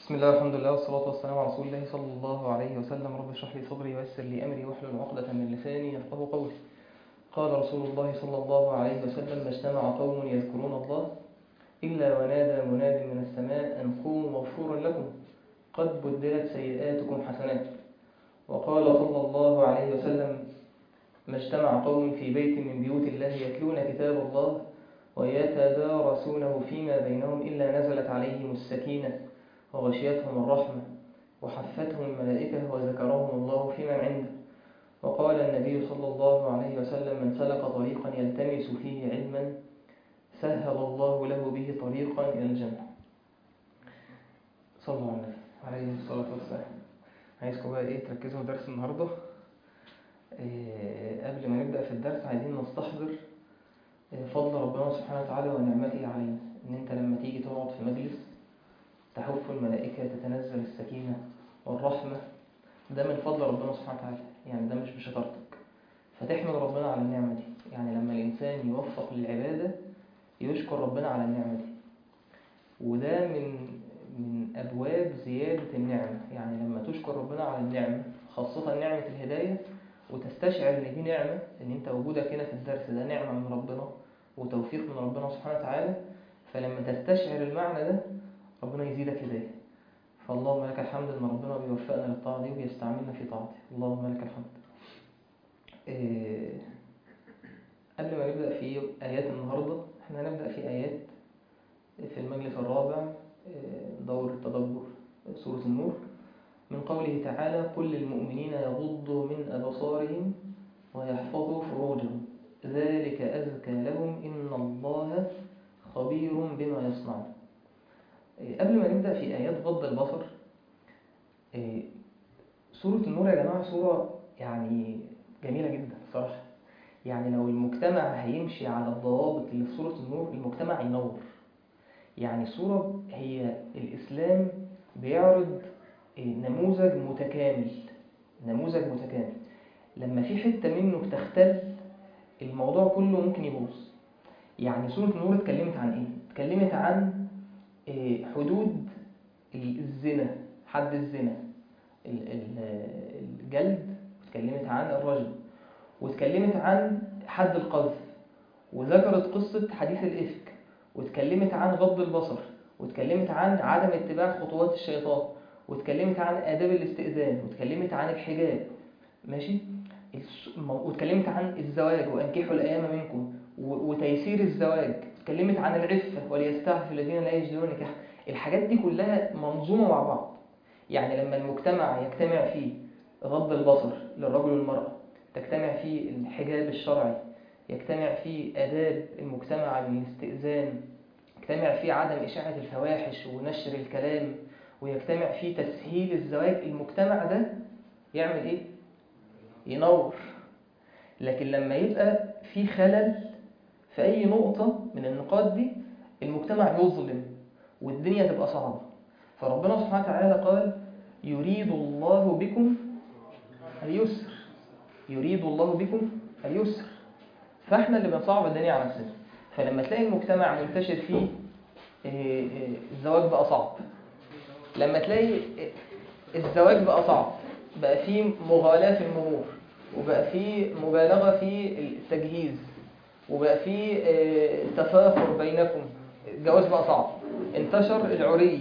بسم الله والحمد لله والصلاة والسلام على رسول الله صلى الله عليه وسلم رب اشرح لي صدري ويسر لي أمري واحلل عقدة من لساني يفقه قولي قال رسول الله صلى الله عليه وسلم ما اجتمع قوم يذكرون الله إلا ونادى مناد من السماء أن قوموا مغفورا لكم قد بدلت سيئاتكم حسنات وقال صلى الله عليه وسلم ما اجتمع قوم في بيت من بيوت الله يتلون كتاب الله ويتدارسونه فيما بينهم إلا نزلت عليهم السكينة وغشيتهم الرحمة وحفتهم الملائكة وذكرهم الله فيمن عنده وقال النبي صلى الله عليه وسلم من سلك طريقا يلتمس فيه علما سهل الله له به طريقا إلى الجنة صلى الله عليه وسلم عليه الصلاة والسلام عايزكم بقى إيه تركزوا في درس النهاردة إيه قبل ما نبدأ في الدرس عايزين نستحضر إيه فضل ربنا سبحانه وتعالى ونعمته علينا إن أنت لما تيجي تقعد في مجلس تحف الملائكة تتنزل السكينة والرحمة ده من فضل ربنا سبحانه وتعالى يعني ده مش بشطارتك فتحمد ربنا على النعمة دي يعني لما الإنسان يوفق للعبادة يشكر ربنا على النعمة دي وده من من أبواب زيادة النعمة يعني لما تشكر ربنا على النعمة خاصة نعمة الهداية وتستشعر إن دي نعمة إن أنت وجودك هنا في الدرس ده نعمة من ربنا وتوفيق من ربنا سبحانه وتعالى فلما تستشعر المعنى ده ربنا يزيدك هداية فاللهم لك الحمد ان ربنا بيوفقنا للطاعة دي وبيستعملنا في طاعته اللهم لك الحمد إيه قبل ما نبدأ في آيات النهاردة احنا هنبدأ في آيات في المجلس الرابع دور التدبر سورة النور من قوله تعالى قل للمؤمنين يغضوا من أبصارهم ويحفظوا فروجهم ذلك أزكى لهم إن الله خبير بما يصنعون قبل ما نبدأ في آيات غض البصر سورة النور يا جماعة سورة يعني جميلة جدا صراحة يعني لو المجتمع هيمشي على الضوابط اللي في سورة النور المجتمع ينور يعني سورة هي الإسلام بيعرض نموذج متكامل نموذج متكامل لما في حتة منه بتختل الموضوع كله ممكن يبوظ يعني سورة النور اتكلمت عن ايه؟ اتكلمت عن حدود الزنا حد الزنا الجلد واتكلمت عن الرجل واتكلمت عن حد القذف وذكرت قصة حديث الإفك واتكلمت عن غض البصر واتكلمت عن عدم اتباع خطوات الشيطان واتكلمت عن آداب الاستئذان واتكلمت عن الحجاب ماشي واتكلمت عن الزواج وأنكحوا الأيام منكم وتيسير الزواج اتكلمت عن العفة وليستعفف الذين لا يجدون نكاح الحاجات دي كلها منظومة مع بعض يعني لما المجتمع يجتمع فيه غض البصر للرجل والمرأة تجتمع فيه الحجاب الشرعي يجتمع فيه آداب المجتمع من الاستئذان يجتمع فيه عدم إشاعة الفواحش ونشر الكلام ويجتمع فيه تسهيل الزواج المجتمع ده يعمل إيه؟ ينور لكن لما يبقى في خلل في أي نقطة من النقاط دي المجتمع يظلم والدنيا تبقى صعبة فربنا سبحانه وتعالى قال يريد الله بكم اليسر يريد الله بكم اليسر فاحنا اللي بنصعب الدنيا على نفسنا فلما تلاقي المجتمع منتشر فيه الزواج بقى صعب لما تلاقي الزواج بقى صعب بقى فيه مغالاة في المهور وبقى فيه مبالغة في التجهيز وبقى في تفاخر بينكم الجواز بقى صعب انتشر العري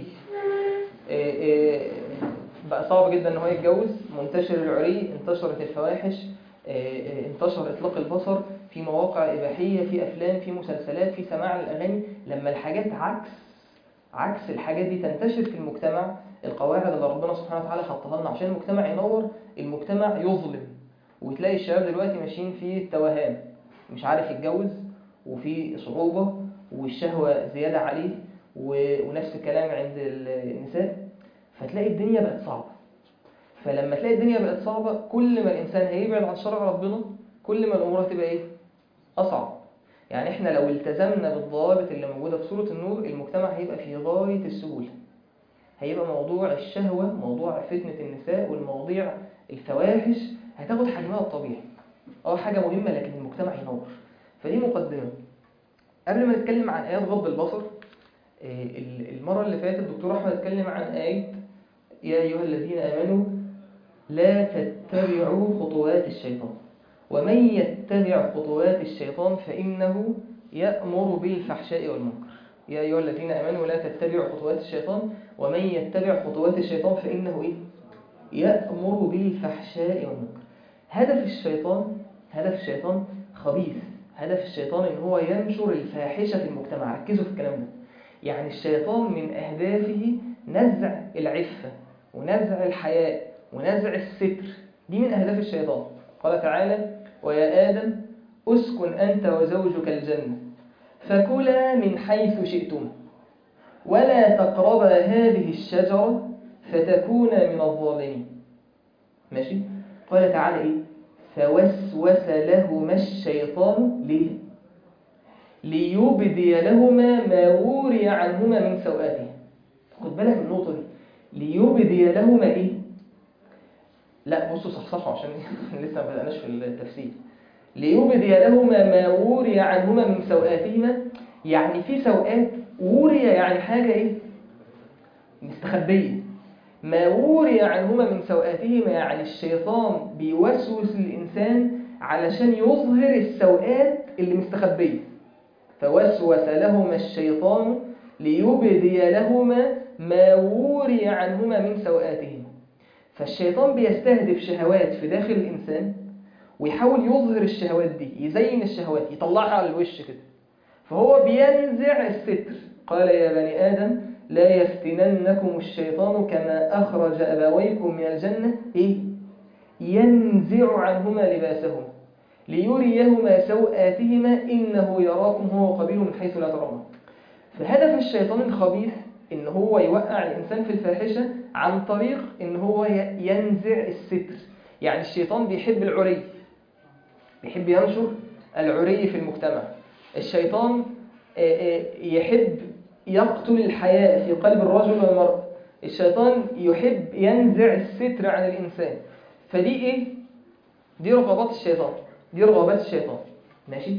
بقى صعب جدا ان هو يتجوز منتشر العري انتشرت الفواحش انتشر اطلاق البصر في مواقع اباحيه في افلام في مسلسلات في سماع الاغاني لما الحاجات عكس عكس الحاجات دي تنتشر في المجتمع القواعد اللي ربنا سبحانه وتعالى حطها لنا عشان المجتمع ينور المجتمع يظلم وتلاقي الشباب دلوقتي ماشيين في التوهان مش عارف يتجوز وفي صعوبة والشهوة زيادة عليه ونفس الكلام عند النساء فتلاقي الدنيا بقت صعبة فلما تلاقي الدنيا بقت صعبة كل ما الإنسان هيبعد عن شرع ربنا كل ما الأمور هتبقى إيه؟ أصعب يعني إحنا لو التزمنا بالضوابط اللي موجودة في سورة النور المجتمع هيبقى في غاية السهولة هيبقى موضوع الشهوة موضوع فتنة النساء والمواضيع الفواحش هتاخد حجمها الطبيعي اه حاجة مهمة لكن المجتمع ينور فدي مقدمة قبل ما نتكلم عن آيات غض البصر إيه، ال- المرة اللي فاتت الدكتور أحمد اتكلم عن آية يا أيها الذين آمنوا لا تتبعوا خطوات الشيطان ومن يتبع خطوات الشيطان فإنه يأمر بالفحشاء والمنكر يا أيها الذين آمنوا لا تتبعوا خطوات الشيطان ومن يتبع خطوات الشيطان فإنه إيه؟ يأمر بالفحشاء والمنكر هدف الشيطان هدف الشيطان خبيث هدف الشيطان إن هو ينشر الفاحشة في المجتمع ركزوا في الكلام ده يعني الشيطان من أهدافه نزع العفة ونزع الحياء ونزع الستر دي من أهداف الشيطان قال تعالى ويا آدم أسكن أنت وزوجك الجنة فكلا من حيث شئتم ولا تقربا هذه الشجرة فتكونا من الظالمين ماشي قال تعالى إيه فوسوس لهما الشيطان ليه ليبدي لهما ما وري عنهما من سوآتهما خد بالك من النقطة دي ليبدي لهما إيه لا بصوا صحصحوا عشان لسه ما بدأناش في التفسير ليبدي لهما ما وري عنهما من سوآتهما يعني في سوآت وري يعني حاجة إيه مستخبية ما وري عنهما من سوآتهما يعني الشيطان بيوسوس للإنسان علشان يظهر السوآت اللي مستخبية فوسوس لهما الشيطان ليبدي لهما ما وري عنهما من سوآتهما فالشيطان بيستهدف شهوات في داخل الإنسان ويحاول يظهر الشهوات دي يزين الشهوات يطلعها على الوش كده فهو بينزع الستر قال يا بني آدم لا يفتننكم الشيطان كما أخرج أبويكم من الجنة إيه؟ ينزع عنهما لباسهما ليريهما سوآتهما إنه يراكم هو قبيل من حيث لا ترون فهدف الشيطان الخبيث إن هو يوقع الإنسان في الفاحشة عن طريق إن هو ينزع الستر يعني الشيطان بيحب العري بيحب ينشر العري في المجتمع الشيطان يحب يقتل الحياء في قلب الرجل والمرأة الشيطان يحب ينزع الستر عن الإنسان فدي إيه؟ دي رغبات الشيطان دي رغبات الشيطان ماشي؟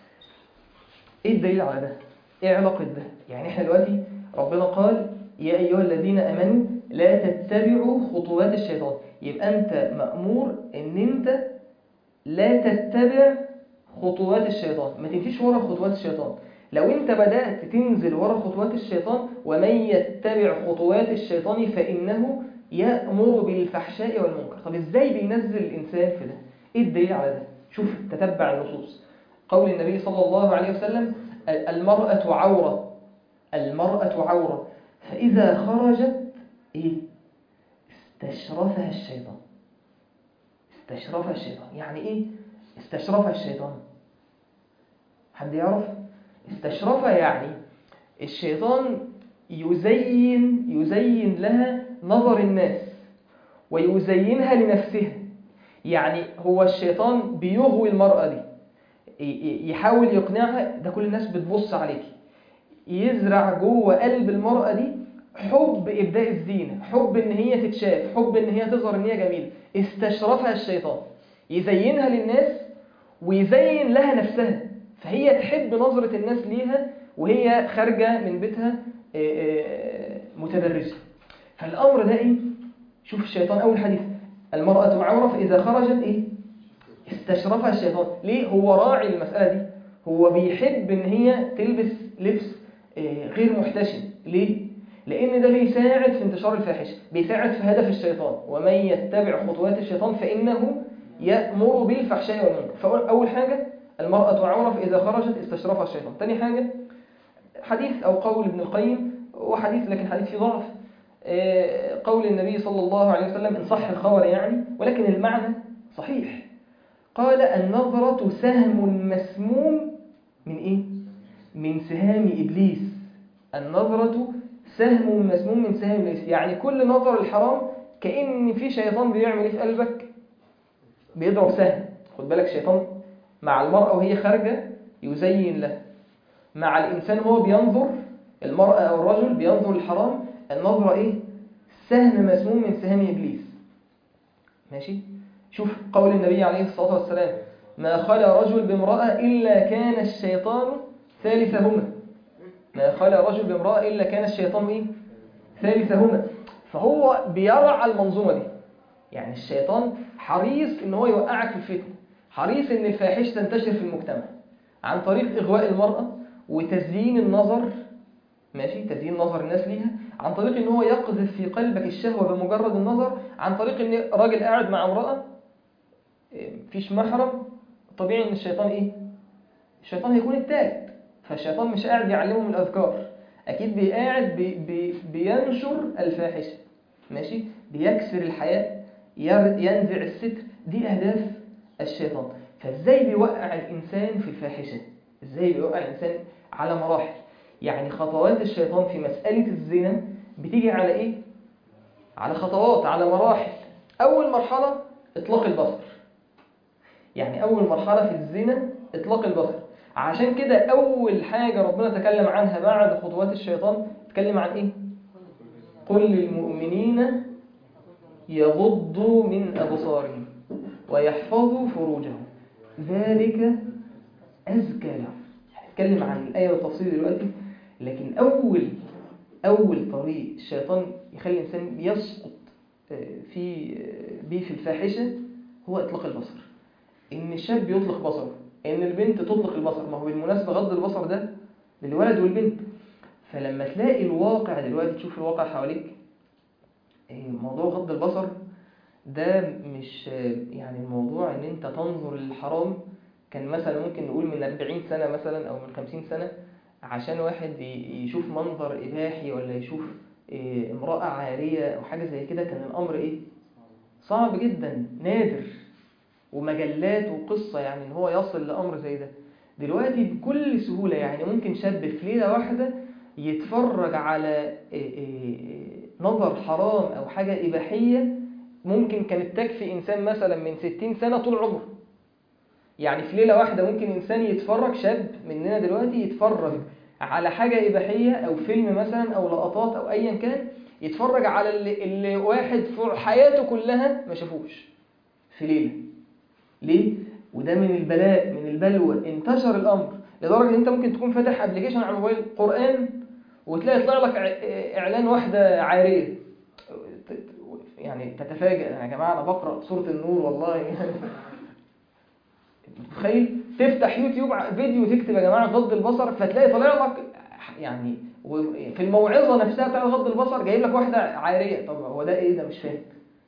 إيه الدليل على ده؟ إيه علاقة ده؟ يعني إحنا دلوقتي ربنا قال يا أيها الذين أمنوا لا تتبعوا خطوات الشيطان يبقى أنت مأمور إن أنت لا تتبع خطوات الشيطان ما تمشيش ورا خطوات الشيطان لو انت بدأت تنزل ورا خطوات الشيطان ومن يتبع خطوات الشيطان فإنه يأمر بالفحشاء والمنكر طب ازاي بينزل الإنسان في ده ايه الدليل على ده شوف تتبع النصوص قول النبي صلى الله عليه وسلم المرأة عورة المرأة عورة فإذا خرجت ايه استشرفها الشيطان استشرفها الشيطان يعني ايه استشرفها الشيطان حد يعرف استشرفها يعني الشيطان يزين يزين لها نظر الناس ويزينها لنفسها يعني هو الشيطان بيغوي المرأة دي يحاول يقنعها ده كل الناس بتبص عليك يزرع جوه قلب المرأة دي حب إبداء الزينة حب إن هي تتشاف حب إن هي تظهر إن هي جميلة استشرفها الشيطان يزينها للناس ويزين لها نفسها فهي تحب نظرة الناس ليها وهي خارجة من بيتها متبرجة فالأمر ده إيه؟ شوف الشيطان أول حديث المرأة عورة فإذا خرجت إيه؟ استشرفها الشيطان ليه؟ هو راعي المسألة دي هو بيحب إن هي تلبس لبس غير محتشم ليه؟ لأن ده بيساعد في انتشار الفاحشة بيساعد في هدف الشيطان ومن يتبع خطوات الشيطان فإنه يأمر بالفحشاء والمنكر فأول حاجة المرأة عورة فإذا خرجت استشرفها الشيطان تاني حاجة حديث أو قول ابن القيم وحديث لكن حديث فيه ضعف قول النبي صلى الله عليه وسلم إن صح الخبر يعني ولكن المعنى صحيح قال النظرة سهم مسموم من إيه؟ من سهام إبليس النظرة سهم مسموم من سهام إبليس يعني كل نظر الحرام كأن في شيطان بيعمل إيه في قلبك بيضرب سهم خد بالك شيطان مع المرأة وهي خارجة يزين لها مع الإنسان وهو بينظر المرأة أو الرجل بينظر الحرام النظرة إيه؟ سهم مسموم من سهام إبليس ماشي؟ شوف قول النبي عليه الصلاة والسلام ما خلى رجل بامرأة إلا كان الشيطان ثالثهما ما خلى رجل بامرأة إلا كان الشيطان إيه؟ ثالثهما فهو بيرعى المنظومة دي يعني الشيطان حريص إن هو يوقعك في الفتنة حريص إن الفاحشة تنتشر في المجتمع عن طريق إغواء المرأة وتزيين النظر ماشي تزيين نظر الناس ليها عن طريق ان هو يقذف في قلبك الشهوة بمجرد النظر عن طريق ان راجل قاعد مع امرأة إيه، مفيش محرم طبيعي ان الشيطان ايه الشيطان هيكون التالت فالشيطان مش قاعد يعلمهم الاذكار اكيد بيقاعد بي بي بينشر الفاحشة ماشي بيكسر الحياة ير- ينزع الستر دي اهداف الشيطان فازاي بيوقع الانسان في الفاحشة ازاي بيوقع الانسان على مراحل يعني خطوات الشيطان في مسألة الزنا بتيجي على ايه على خطوات على مراحل اول مرحلة اطلاق البصر يعني اول مرحلة في الزنا اطلاق البصر عشان كده اول حاجة ربنا تكلم عنها بعد خطوات الشيطان تكلم عن ايه قل للمؤمنين يغضوا من ابصارهم ويحفظوا فروجهم ذلك أزكى لهم هنتكلم عن الآية بالتفصيل دلوقتي لكن أول أول طريق الشيطان يخلي الإنسان يسقط آه، في آه، بيه في الفاحشة هو إطلاق البصر إن الشاب يطلق بصره إن البنت تطلق البصر ما هو بالمناسبة غض البصر ده للولد والبنت فلما تلاقي الواقع دلوقتي تشوف الواقع حواليك آه، موضوع غض البصر ده مش آه، يعني الموضوع إن أنت تنظر للحرام كان مثلا ممكن نقول من 40 سنة مثلا أو من 50 سنة عشان واحد ي- يشوف منظر إباحي ولا يشوف إيه، امرأة عارية أو حاجة زي كده كان الأمر إيه؟ صعب جدا نادر ومجلات وقصة يعني إن هو يصل لأمر زي ده دلوقتي بكل سهولة يعني ممكن شاب في ليلة واحدة يتفرج على إيه، إيه، نظر حرام أو حاجة إباحية ممكن كانت تكفي إنسان مثلا من 60 سنة طول عمره يعني في ليلة واحدة ممكن إنسان يتفرج شاب مننا دلوقتي يتفرج على حاجة إباحية أو فيلم مثلا أو لقطات أو أيا كان يتفرج على اللي, اللي واحد في حياته كلها ما شافوش في ليلة ليه؟ وده من البلاء من البلوى انتشر الأمر لدرجة إن أنت ممكن تكون فاتح ابلكيشن على الموبايل قرآن وتلاقي يطلع لك ع- إعلان واحدة عارية يعني تتفاجأ يا جماعة أنا بقرأ سورة النور والله يعني تخيل تفتح يوتيوب ع- فيديو تكتب يا جماعه غض البصر فتلاقي طالع لك يعني و- في الموعظه نفسها بتاع غض البصر جايب لك واحده عاريه طب هو ده ايه ده مش فاهم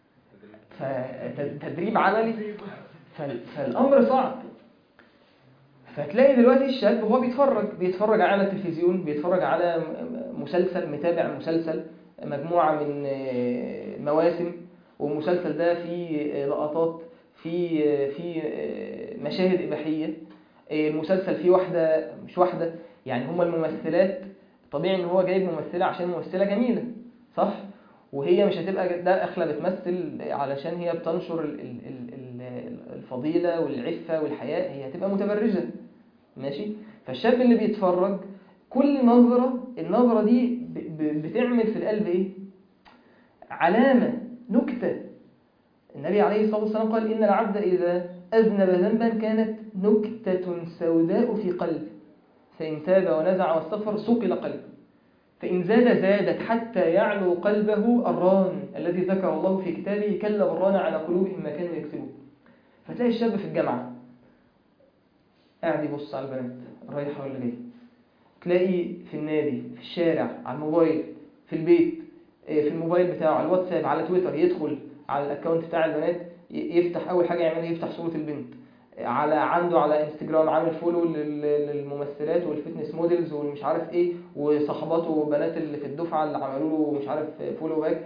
فتدريب عملي فال- فالامر صعب فتلاقي دلوقتي الشاب وهو بيتفرج بيتفرج على التلفزيون بيتفرج على م- مسلسل متابع مسلسل مجموعة من آه، مواسم والمسلسل ده فيه آه، لقطات فيه آه، فيه آه، مشاهد إباحية آه، المسلسل فيه واحدة مش واحدة يعني هما الممثلات طبيعي ان هو جايب ممثلة عشان ممثلة جميلة صح؟ وهي مش هتبقى داخلة بتمثل علشان هي بتنشر ال- ال- ال- ال- الفضيلة والعفة والحياء هي هتبقى متبرجة ماشي فالشاب اللي بيتفرج كل نظرة النظرة دي ب- ب- بتعمل في القلب ايه علامة نكتة النبي عليه الصلاة والسلام قال إن العبد إذا أذنب ذنبا كانت نكتة سوداء في قلبه فإن تاب ونزع واستغفر صقل قلبه فإن زاد زادت حتى يعلو قلبه الران الذي ذكر الله في كتابه كلا بران على قلوبهم ما كانوا يكسبون فتلاقي الشاب في الجامعة قاعد يبص على البنات رايحة ولا جاية تلاقي في النادي في الشارع على الموبايل في البيت إيه، في الموبايل بتاعه على الواتساب على تويتر يدخل على الاكونت بتاع البنات ي- يفتح اول حاجه يعملها يفتح صوره البنت على عنده على انستجرام عامل فولو لل- للممثلات والفتنس موديلز والمش عارف ايه وصحباته وبنات اللي في الدفعه اللي عملوا له مش عارف فولو باك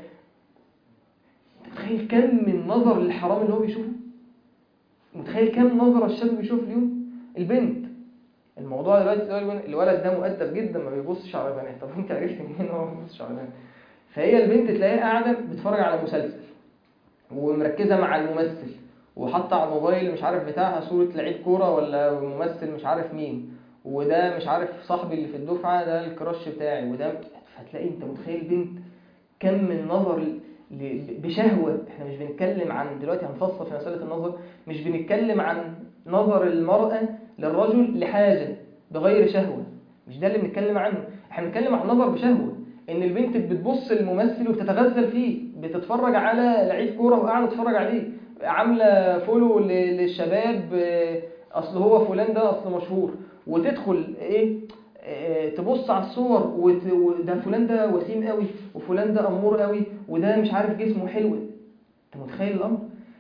متخيل كم من نظر للحرام اللي هو بيشوفه متخيل كم نظرة الشاب بيشوف اليوم البنت الموضوع دلوقتي الولد- الولد ده مؤدب جدا ما بيبصش على البنات طب انت عرفت منين هو ما بيبصش على البنات فهي البنت تلاقيها قاعده بتتفرج على مسلسل ومركزه مع الممثل وحاطه على الموبايل مش عارف بتاعها صوره لعيب كوره ولا ممثل مش عارف مين وده مش عارف صاحبي اللي في الدفعه ده الكراش بتاعي وده فتلاقي انت متخيل بنت كم من نظر ل- بشهوه احنا مش بنتكلم عن دلوقتي هنفصل في مساله النظر مش بنتكلم عن نظر المراه للرجل لحاجه بغير شهوه مش ده اللي بنتكلم عنه احنا بنتكلم عن نظر بشهوه ان البنت بتبص للممثل وبتتغزل فيه بتتفرج على لعيب كوره وقاعده تتفرج عليه عامله فولو ل- للشباب آه، اصل هو فلان ده اصل مشهور وتدخل ايه آه، تبص على الصور وت- وده فلان ده وسيم قوي وفلان ده امور قوي وده مش عارف جسمه حلو انت متخيل الامر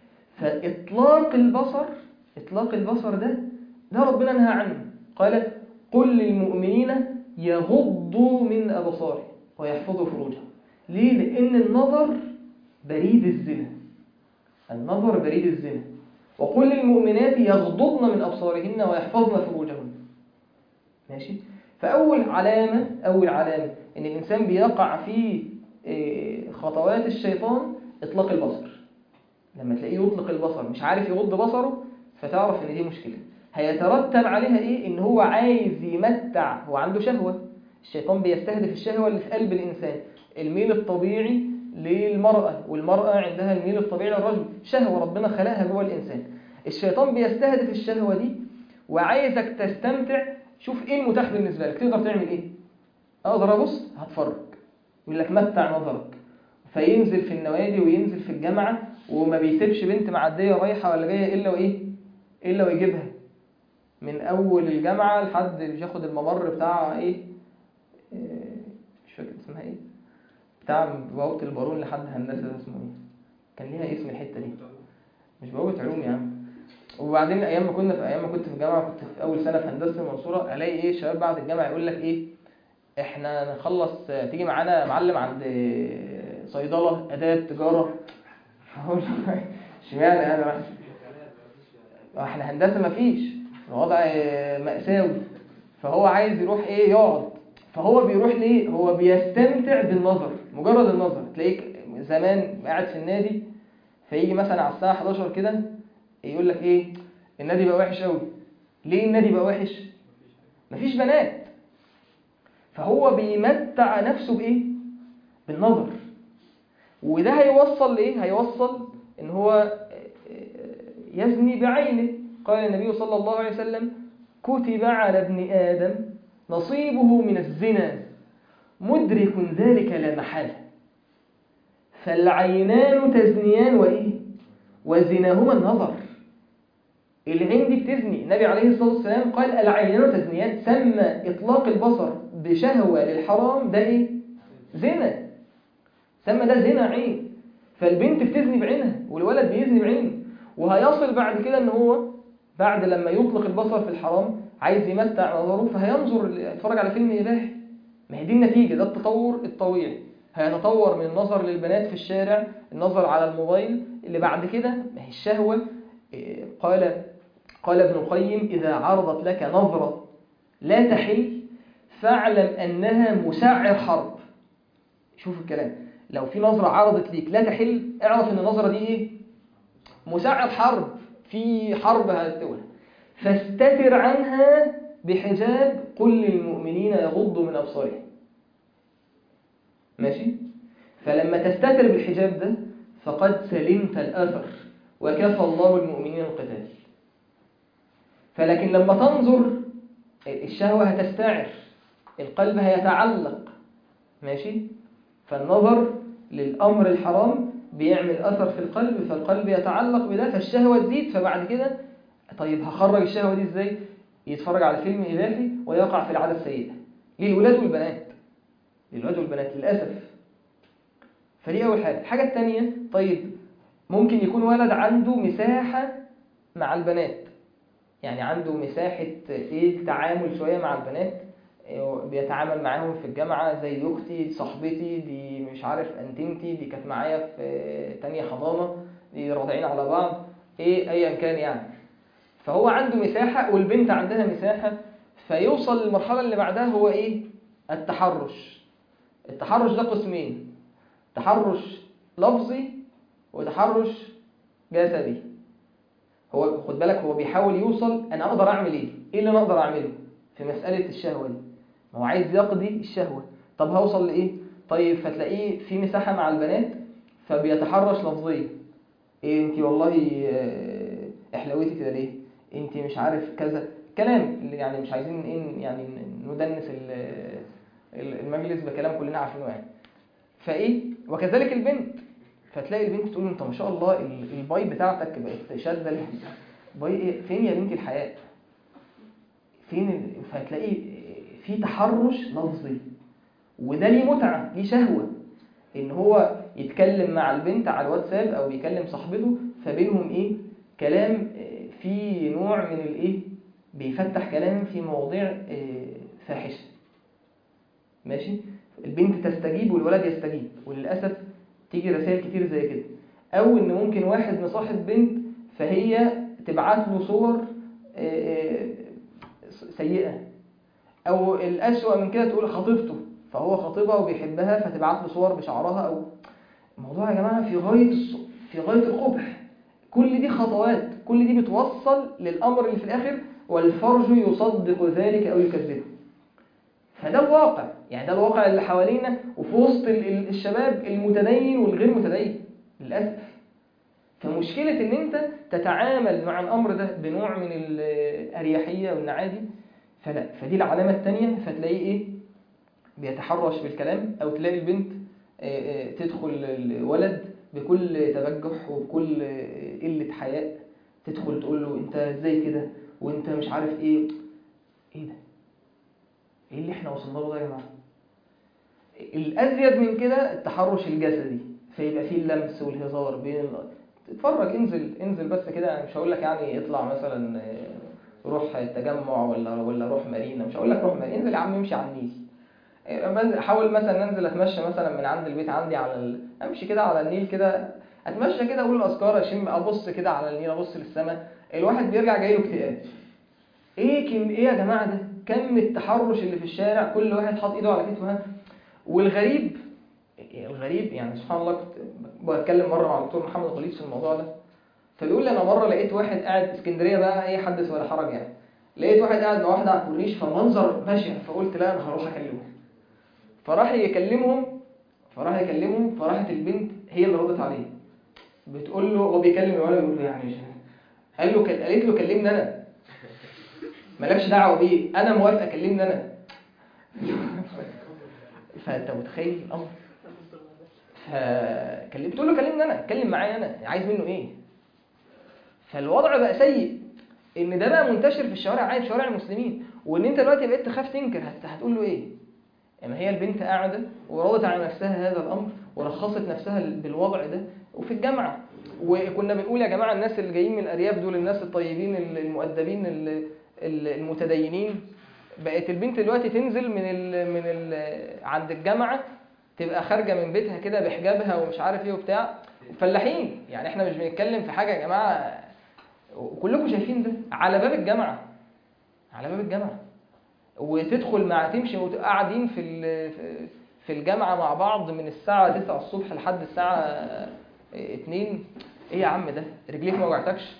فاطلاق البصر اطلاق البصر ده ده ربنا نهى عنه قال قل للمؤمنين يغضوا من ابصارهم ويحفظوا فروجهم ليه لان النظر بريد الزنا النظر بريد الزنا وقل للمؤمنات يغضضن من ابصارهن ويحفظن فروجهن ماشي فاول علامه اول علامه ان الانسان بيقع في إيه، خطوات الشيطان اطلاق البصر لما تلاقيه يطلق البصر مش عارف يغض بصره فتعرف ان دي مشكله هيترتب عليها ايه ان هو عايز يمتع هو عنده شهوه الشيطان بيستهدف الشهوه اللي في قلب الانسان الميل الطبيعي للمراه والمراه عندها الميل الطبيعي للرجل شهوه ربنا خلقها جوه الانسان الشيطان بيستهدف الشهوه دي وعايزك تستمتع شوف ايه المتاح بالنسبه لك تقدر تعمل ايه اقدر ابص هتفرج يقول لك متع نظرك فينزل في النوادي وينزل في الجامعه وما بيسيبش بنت معديه رايحه ولا جايه الا وايه الا ويجيبها من اول الجامعه لحد مش ياخد الممر بتاع ايه إيه، مش فاكر اسمها ايه بتاع بوابه البارون لحد هندسه ده اسمه ايه كان ليها اسم الحته دي مش بوابه علوم يا عم وبعدين ايام ما كنا في ايام ما كنت في الجامعه كنت في اول سنه في هندسه المنصوره الاقي ايه شباب بعد الجامعه يقول لك ايه احنا نخلص تيجي معانا معلم عند صيدله اداب تجاره هقول له اشمعنى انا رايح احنا هندسه مفيش الوضع مأساوي فهو عايز يروح ايه يقعد فهو بيروح ليه هو بيستمتع بالنظر مجرد النظر تلاقيك زمان قاعد في النادي فيجي مثلا على الساعه 11 كده يقول لك ايه النادي بقى وحش قوي ليه النادي بقى وحش مفيش بنات فهو بيمتع نفسه بايه بالنظر وده هيوصل لايه هيوصل ان هو يزني بعينه قال النبي صلى الله عليه وسلم كتب على ابن آدم نصيبه من الزنا مدرك ذلك لا محالة فالعينان تزنيان وإيه وزناهما النظر العين دي بتزني النبي عليه الصلاة والسلام قال العينان تزنيان سمى إطلاق البصر بشهوة للحرام ده إيه زنا سمى ده زنا عين فالبنت بتزني بعينها والولد بيزني بعينه وهيصل بعد كده ان هو بعد لما يطلق البصر في الحرام عايز يمتع نظره فهينظر يتفرج على فيلم اباحي ما هي دي النتيجه ده التطور الطبيعي هيتطور من النظر للبنات في الشارع النظر على الموبايل اللي بعد كده ما هي الشهوه إيه، قال قال ابن القيم اذا عرضت لك نظره لا تحل فاعلم انها مسعر حرب شوف الكلام لو في نظره عرضت ليك لا تحل اعرف ان النظره دي ايه مساعد حرب في حرب هتولى فاستتر عنها بحجاب قل للمؤمنين يغضوا من أبصارهم ماشي فلما تستتر بالحجاب ده فقد سلمت الأثر وكفى الله المؤمنين القتال فلكن لما تنظر الشهوة هتستعر القلب هيتعلق ماشي فالنظر للأمر الحرام بيعمل أثر في القلب فالقلب يتعلق بده فالشهوة تزيد فبعد كده طيب هخرج الشهوة دي ازاي يتفرج على فيلم إباحي ويقع في العادة السيئة للولاد والبنات للولاد والبنات للأسف فدي أول حاجة الحاجة الثانية طيب ممكن يكون ولد عنده مساحة مع البنات يعني عنده مساحة ايه تعامل شوية مع البنات بيتعامل معاهم في الجامعة زي أختي صاحبتي دي مش عارف أنتمتي دي كانت معايا في تانية حضانة دي راضعين على بعض إيه أيا كان يعني فهو عنده مساحة والبنت عندها مساحة فيوصل للمرحلة اللي بعدها هو إيه التحرش التحرش ده قسمين تحرش لفظي وتحرش جسدي هو خد بالك هو بيحاول يوصل أنا أقدر أعمل إيه إيه اللي أنا أقدر أعمله في مسألة الشهوة دي ما هو عايز يقضي الشهوة طب هوصل لإيه طيب فتلاقيه في مساحة مع البنات فبيتحرش لفظيا إيه أنت والله احلويتي كده ليه أنت مش عارف كذا كلام اللي يعني مش عايزين إيه يعني ندنس ال- ال- المجلس بكلام كلنا عارفينه يعني فايه وكذلك البنت فتلاقي البنت تقول له انت ما شاء الله ال- الباي بتاعتك بقت شاده ال- باي ايه فين يا بنتي الحياء فين ال... فتلاقيه في تحرش لفظي وده ليه متعه ليه شهوه ان هو يتكلم مع البنت على الواتساب او بيكلم صاحبته فبينهم ايه كلام آه، فيه نوع من الايه بيفتح كلام في مواضيع آه، فاحشه ماشي البنت تستجيب والولد يستجيب وللاسف تيجي رسائل كتير زي كده او ان ممكن واحد مصاحب بنت فهي تبعت له صور آه، آه، سيئه او الاسوأ من كده تقول خطيبته فهو خطيبها وبيحبها فتبعت له صور بشعرها او الموضوع يا جماعه في غايه الص- في غايه القبح كل دي خطوات كل دي بتوصل للامر اللي في الاخر والفرج يصدق ذلك او يكذبه فده الواقع يعني ده الواقع اللي حوالينا وفي وسط ال- ال- الشباب المتدين والغير متدين للاسف فمشكله ان انت تتعامل مع الامر ده بنوع من الاريحيه والنعادي فلا فدي العلامه الثانيه فتلاقيه ايه بيتحرش بالكلام او تلاقي البنت آه، آه، تدخل الولد بكل تبجح وبكل آه، قله حياء تدخل تقول له انت ازاي كده وانت مش عارف ايه ايه ده ايه اللي احنا وصلنا له ده يا جماعه الازيد من كده التحرش الجسدي فيبقى فيه اللمس والهزار بين ال... اتفرج انزل انزل بس كده يعني مش هقول لك يعني اطلع مثلا آه، روح التجمع ولا ولا روح مارينا مش هقول لك روح مارينا انزل يا عم امشي على النيل آه، بنزل- احاول مثلا انزل اتمشى مثلا من عند البيت عندي على ال... امشي كده على النيل كده اتمشى كده اقول الاذكار اشم ابص كده على النيل ابص للسماء الواحد بيرجع جاي له اكتئاب ايه كم ايه يا جماعه ده كم التحرش اللي في الشارع كل واحد حاطط ايده على كتفه ها؟ والغريب الغريب يعني سبحان الله كنت بتكلم مره مع الدكتور محمد خليل في الموضوع ده فبيقول لي انا مره لقيت واحد قاعد في اسكندريه بقى ايه حدث ولا حرج يعني لقيت واحد قاعد مع واحده على الكورنيش فمنظر بشع فقلت لا انا هروح اكلمه فراح يكلمهم فراح يكلمهم فراحت البنت هي اللي ردت عليه بتقول له هو بيكلم الولد بيقول له يعني مش قال له قالت له كلمني انا مالكش دعوه بيه انا موافقه كلمني انا فانت متخيل الامر فكلمت له كلمني انا اتكلم معايا انا عايز منه ايه فالوضع بقى سيء ان ده بقى منتشر في الشوارع عادي في شوارع المسلمين وان انت دلوقتي بقيت تخاف تنكر هت- هتقول له ايه يعني هي البنت قاعده وراضت على نفسها هذا الامر ورخصت نفسها بالوضع ده وفي الجامعه وكنا بنقول يا جماعه الناس اللي جايين من الارياف دول الناس الطيبين المؤدبين ال- ال- المتدينين بقت البنت دلوقتي تنزل من ال من ال عند الجامعه تبقى خارجه من بيتها كده بحجابها ومش عارف ايه وبتاع فلاحين يعني احنا مش بنتكلم في حاجه يا جماعه وكلكم شايفين ده على باب الجامعه على باب الجامعه وتدخل مع تمشي وتبقى قاعدين في ال- في- في الجامعه مع بعض من الساعه 9 الصبح لحد الساعه 2 ايه يا عم ده رجليك ما وجعتكش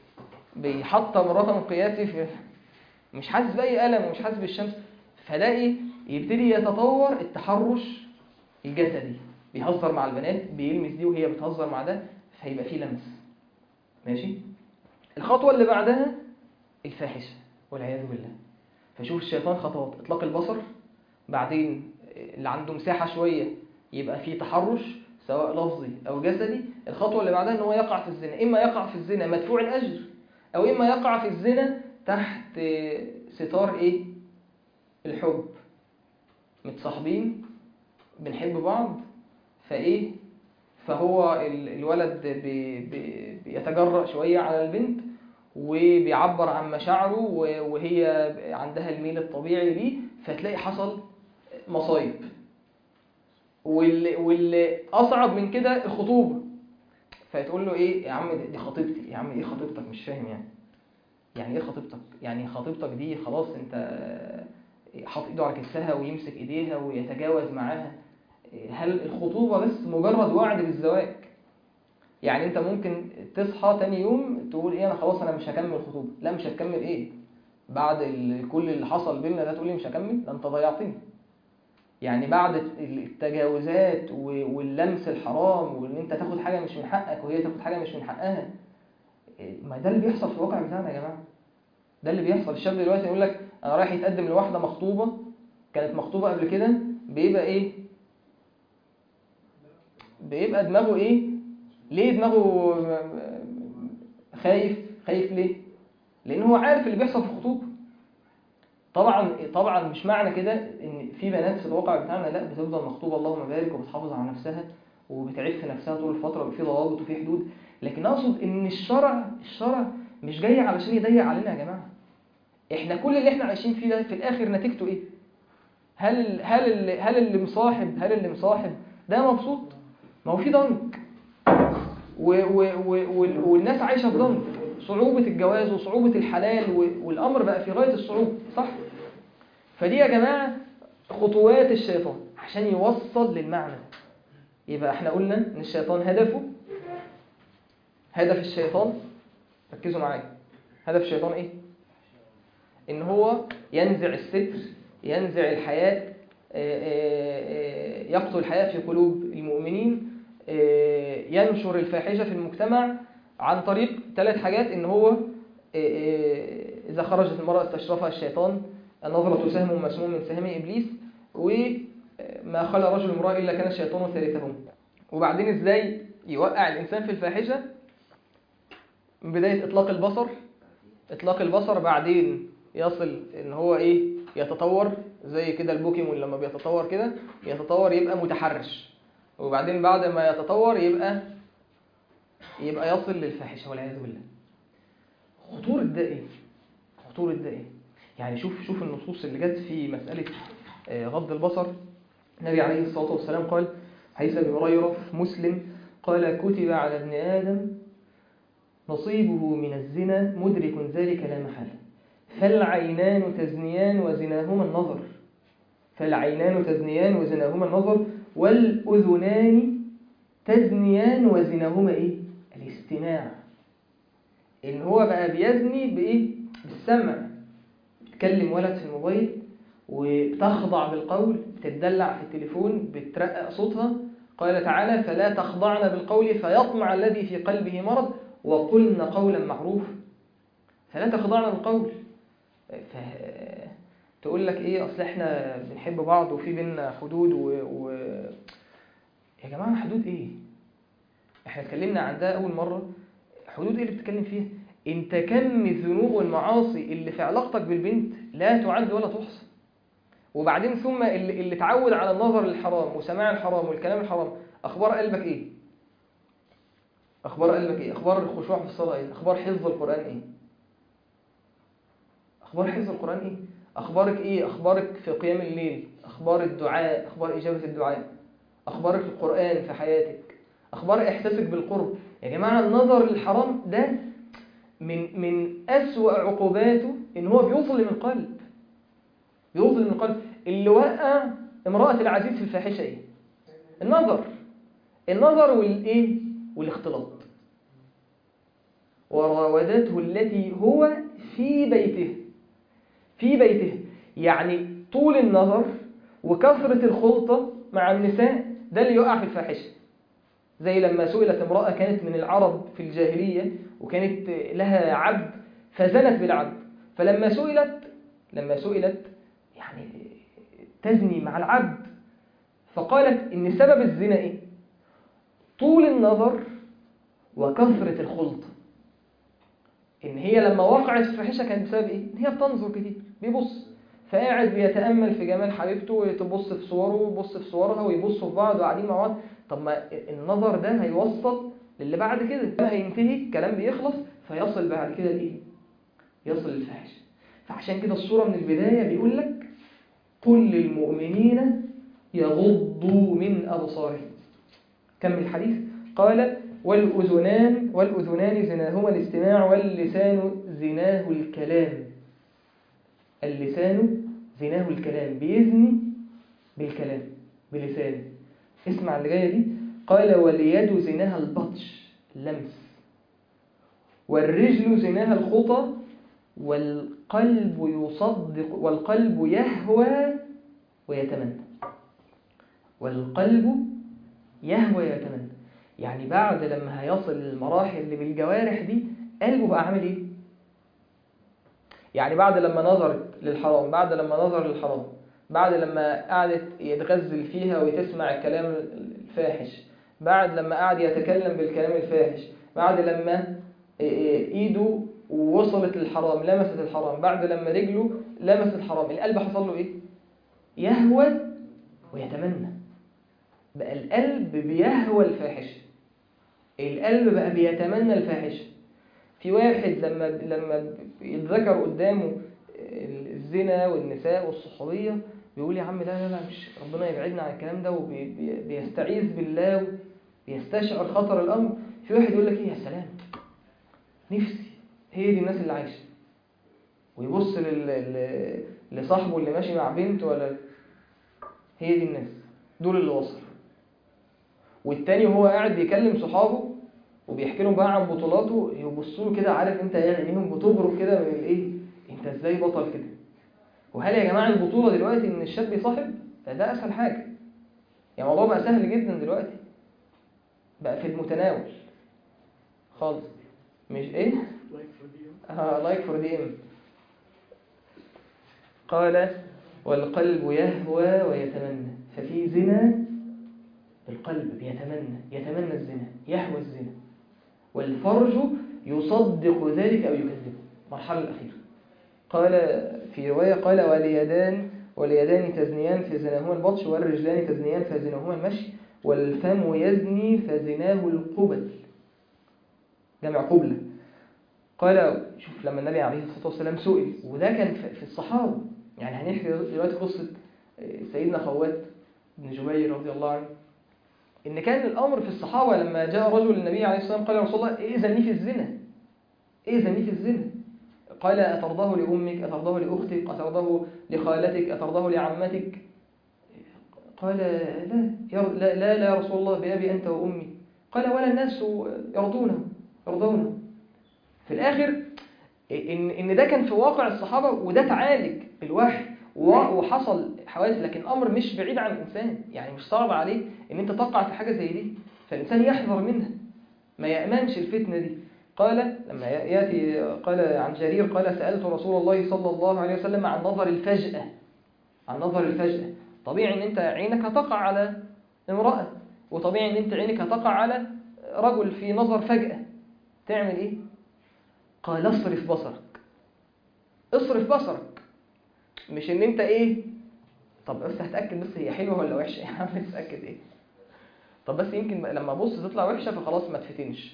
بيحطم رقم قياسي في مش حاسس باي الم ومش حاسس بالشمس فده ايه يبتدي يتطور التحرش الجسدي بيهزر مع البنات بيلمس دي وهي بتهزر مع ده فيبقى فيه لمس ماشي الخطوه اللي بعدها الفاحشه والعياذ بالله فشوف الشيطان خطوات اطلاق البصر بعدين اللي عنده مساحه شويه يبقى فيه تحرش سواء لفظي او جسدي الخطوه اللي بعدها ان هو يقع في الزنا اما يقع في الزنا مدفوع الاجر او اما يقع في الزنا تحت ستار ايه الحب متصاحبين بنحب بعض فايه فهو ال- الولد بي بي بيتجرأ شويه على البنت وبيعبر عن مشاعره و- وهي عندها الميل الطبيعي ليه فتلاقي حصل مصايب واللي, واللي اصعب من كده الخطوبه فتقول له ايه يا عم دي خطيبتي يا عم ايه خطيبتك مش فاهم يعني يعني ايه خطيبتك يعني خطيبتك دي خلاص انت حاطط ايده على كتفها ويمسك ايديها ويتجاوز معاها هل الخطوبه بس مجرد وعد بالزواج يعني انت ممكن تصحى تاني يوم تقول ايه انا خلاص انا مش هكمل خطوبه لا مش هتكمل ايه بعد ال- كل اللي حصل بينا ده تقول لي مش هكمل ده انت ضيعتني يعني بعد التجاوزات و- واللمس الحرام وان انت تاخد حاجه مش من حقك وهي تاخد حاجه مش من حقها ما ده اللي بيحصل في الواقع بتاعنا يا جماعه ده اللي بيحصل الشاب دلوقتي يقول لك انا رايح يتقدم لواحده مخطوبه كانت مخطوبه قبل كده بيبقى ايه بيبقى دماغه ايه ليه دماغه خايف خايف ليه لان هو عارف اللي بيحصل في الخطوبه طبعا طبعا مش معنى كده ان في بنات في الواقع بتاعنا لا بتفضل مخطوبه اللهم بارك وبتحافظ على نفسها وبتعف نفسها طول الفتره وفي ضوابط وفي حدود لكن اقصد ان الشرع الشرع مش جاي علشان يضيق علينا يا جماعه احنا كل اللي احنا عايشين فيه ده في الاخر نتيجته ايه هل هل اللي هل اللي مصاحب هل اللي مصاحب ده مبسوط ما هو في ضنك و و و وال- والناس عايشه في ضنك صعوبه الجواز وصعوبه الحلال و- والامر بقى في غايه الصعوبه صح فدي يا جماعه خطوات الشيطان عشان يوصل للمعنى ده يبقى احنا قلنا ان الشيطان هدفه هدف الشيطان ركزوا معايا هدف الشيطان ايه ان هو ينزع الستر ينزع الحياء آه، آه، آه، يقتل الحياء في قلوب المؤمنين آه، ينشر الفاحشة في المجتمع عن طريق ثلاث حاجات ان هو آه، آه، اذا خرجت المرأة استشرفها الشيطان النظرة سهم مسموم من سهم ابليس وما خلى رجل امرأة الا كان الشيطان ثالثهم وبعدين ازاي يوقع الانسان في الفاحشة من بداية اطلاق البصر اطلاق البصر بعدين يصل ان هو ايه يتطور زي كده البوكيمون لما بيتطور كده يتطور يبقى متحرش وبعدين بعد ما يتطور يبقى يبقى يصل للفاحشه والعياذ بالله خطورة ده ايه خطورة ده ايه يعني شوف شوف النصوص اللي جت في مسألة آه، غض البصر النبي عليه الصلاة والسلام قال حديث ابي هريرة في مسلم قال كتب على ابن آدم نصيبه من الزنا مدرك ذلك لا محالة فالعينان تزنيان وزناهما النظر فالعينان تزنيان وزناهما النظر والأذنان تزنيان وزناهما إيه؟ الاستماع إن هو بقى بيزني بإيه؟ بالسمع تكلم ولد في الموبايل وبتخضع بالقول بتدلع في التليفون بترقق صوتها قال تعالى فلا تخضعن بالقول فيطمع الذي في قلبه مرض وقلن قولا معروفا فلا تخضعن بالقول ف... تقول لك ايه اصل احنا بنحب بعض وفي بينا حدود و... و... يا جماعه حدود ايه احنا اتكلمنا عن ده اول مره حدود ايه اللي بتتكلم فيها انت كم الذنوب والمعاصي اللي في علاقتك بالبنت لا تعد ولا تحصى وبعدين ثم اللي, اللي اتعود على النظر للحرام وسماع الحرام والكلام الحرام اخبار قلبك ايه اخبار قلبك ايه اخبار الخشوع في الصلاه ايه اخبار حفظ القران ايه اخبار حفظ القران ايه اخبارك ايه اخبارك في قيام الليل اخبار الدعاء اخبار اجابه الدعاء اخبارك في القران في حياتك اخبار احساسك بالقرب يا جماعه النظر للحرام ده من من اسوا عقوباته ان هو بيوصل من القلب بيوصل من القلب اللي وقع امراه العزيز في الفاحشه ايه النظر النظر والايه والاختلاط وراودته التي هو في بيته في بيته يعني طول النظر وكثرة الخلطة مع النساء ده اللي يقع في الفاحشة زي لما سئلت امرأة كانت من العرب في الجاهلية وكانت لها عبد فزنت بالعبد فلما سئلت لما سئلت يعني تزني مع العبد فقالت إن سبب الزنا إيه؟ طول النظر وكثرة الخلطة إن هي لما وقعت في الفاحشة كانت بسبب إيه؟ إن هي بتنظر كتير بيبص فقاعد بيتأمل في جمال حبيبته وتبص في صوره ويبص في صورها ويبصوا في بعض وقاعدين مع بعض طب ما النظر ده هيوصل للي بعد كده لما هينتهي الكلام بيخلص فيصل بعد كده لإيه؟ يصل للفاحشة فعشان كده الصورة من البداية بيقول لك قل للمؤمنين يغضوا من أبصارهم كم الحديث قال والأذنان والأذنان زناهما الاستماع واللسان زناه الكلام اللسان زناه الكلام بيزني بالكلام بلسانه اسمع اللي جايه دي قال واليد زناها البطش اللمس والرجل زناها الخطى والقلب يصدق والقلب يهوى ويتمنى والقلب يهوى ويتمنى يعني بعد لما هيصل للمراحل اللي بالجوارح دي قلبه بقى عامل ايه يعني بعد لما نظرت للحرام بعد لما نظر للحرام بعد لما قعدت يتغزل فيها وتسمع الكلام الفاحش بعد لما قعد يتكلم بالكلام الفاحش بعد لما ايده وصلت للحرام لمست الحرام بعد لما رجله لمس الحرام القلب حصل له ايه يهوى ويتمنى بقى القلب بيهوى الفاحشه القلب بقى بيتمنى الفاحشه في واحد لما لما يتذكر قدامه الزنا والنساء والصحوبيه بيقول يا عم لا لا لا مش ربنا يبعدنا عن الكلام ده وبيستعيذ بالله وبيستشعر خطر الامر في واحد يقول لك ايه يا سلام نفسي هي دي الناس اللي عايشه ويبص لل... لصاحبه اللي ماشي مع بنت ولا هي دي الناس دول اللي وصلوا والتاني وهو قاعد بيكلم صحابه وبيحكي لهم بقى عن بطولاته يبصوا له كده عارف انت يعني عينيهم بتبرق كده من الايه انت ازاي بطل كده وهل يا جماعه البطوله دلوقتي ان الشاب يصاحب ده اسهل حاجه يعني الموضوع بقى سهل جدا دلوقتي بقى في المتناول خالص مش ايه اه لايك فور دي ام قال والقلب يهوى ويتمنى ففي زنا القلب بيتمنى يتمنى الزنا يهوى الزنا والفرج يصدق ذلك أو يكذبه المرحلة الأخيرة قال في رواية قال واليدان واليدان تزنيان فزناهما البطش والرجلان تزنيان فزناهما المشي والفم يزني فزناه القبل جمع قبلة قال شوف لما النبي عليه الصلاة والسلام سئل وده كان في الصحابة يعني هنحكي دلوقتي قصة سيدنا خوات بن جبير رضي الله عنه إن كان الأمر في الصحابة لما جاء رجل للنبي عليه الصلاة والسلام قال يا رسول الله إذني في الزنا إذني في الزنا قال أترضاه لأمك أترضاه لأختك أترضاه لخالتك أترضاه لعمتك قال لا يا لا لا, لا يا رسول الله بأبي أنت وأمي قال ولا الناس يرضونه يرضونه في الآخر إن, إن ده كان في واقع الصحابة وده تعالج بالوحي وحصل حوادث لكن أمر مش بعيد عن الإنسان يعني مش صعب عليه إن أنت تقع في حاجة زي دي فالإنسان يحذر منها ما يأمنش الفتنة دي قال لما يأتي قال عن جرير قال سألت رسول الله صلى الله عليه وسلم عن نظر الفجأة عن نظر الفجأة طبيعي ان انت عينك هتقع على امرأة وطبيعي ان انت عينك هتقع على رجل في نظر فجأة تعمل ايه قال اصرف بصرك اصرف بصرك مش ان انت ايه طب بس هتأكد بس هي حلوة ولا وحشة يا عم تتأكد ايه طب بس يمكن لما ابص تطلع وحشة فخلاص ما تفتنش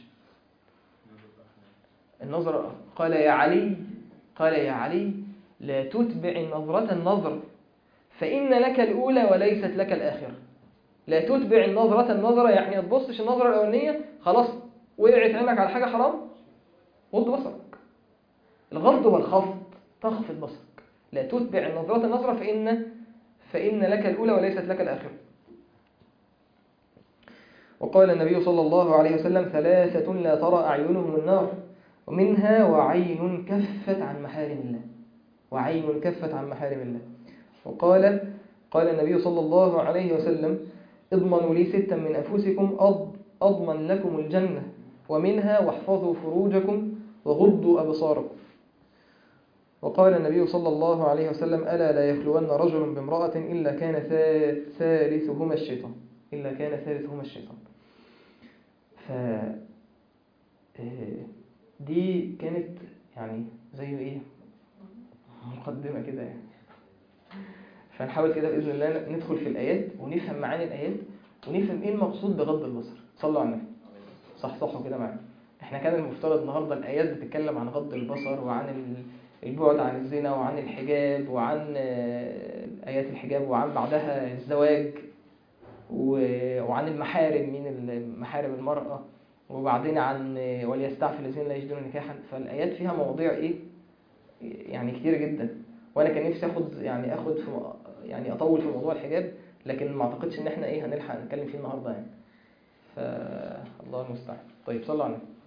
النظر قال يا علي قال يا علي لا تتبع النظرة النظر فإن لك الأولى وليست لك الآخرة لا تتبع النظرة النظرة يعني ما تبصش النظرة الأولانية خلاص وقعت عينك على حاجة حرام غض بصرك الغض والخفض تخفض بصرك لا تتبع النظرة النظرة فإن فإن لك الأولى وليست لك الآخرة وقال النبي صلى الله عليه وسلم ثلاثة لا ترى أعينهم النار ومنها وعين كفت عن محارم الله وعين كفت عن محارم الله وقال قال النبي صلى الله عليه وسلم اضمنوا لي ستا من أنفسكم أضمن لكم الجنة ومنها واحفظوا فروجكم وغضوا أبصاركم وقال النبي صلى الله عليه وسلم ألا لا يخلون رجل بامرأة إلا كان ثالثهما الشيطان إلا كان ثالثهما الشيطان ف دي كانت يعني زي ايه مقدمة كده يعني فنحاول كده بإذن الله ندخل في الآيات ونفهم معاني الآيات ونفهم إيه المقصود بغض البصر صلوا على النبي صح صحوا كده معانا احنا كان المفترض النهاردة الآيات بتتكلم عن غض البصر وعن البعد عن الزنا وعن الحجاب وعن آيات الحجاب وعن بعدها الزواج وعن المحارم من محارم المرأة وبعدين عن وليستعفي الذين لا يجدون نكاحا فالآيات فيها مواضيع إيه يعني كتير جدا وانا كان نفسي اخد يعني اخد في يعني اطول في موضوع الحجاب لكن ما اعتقدش ان احنا ايه هنلحق نتكلم فيه النهارده يعني فالله المستعان طيب صلوا على النبي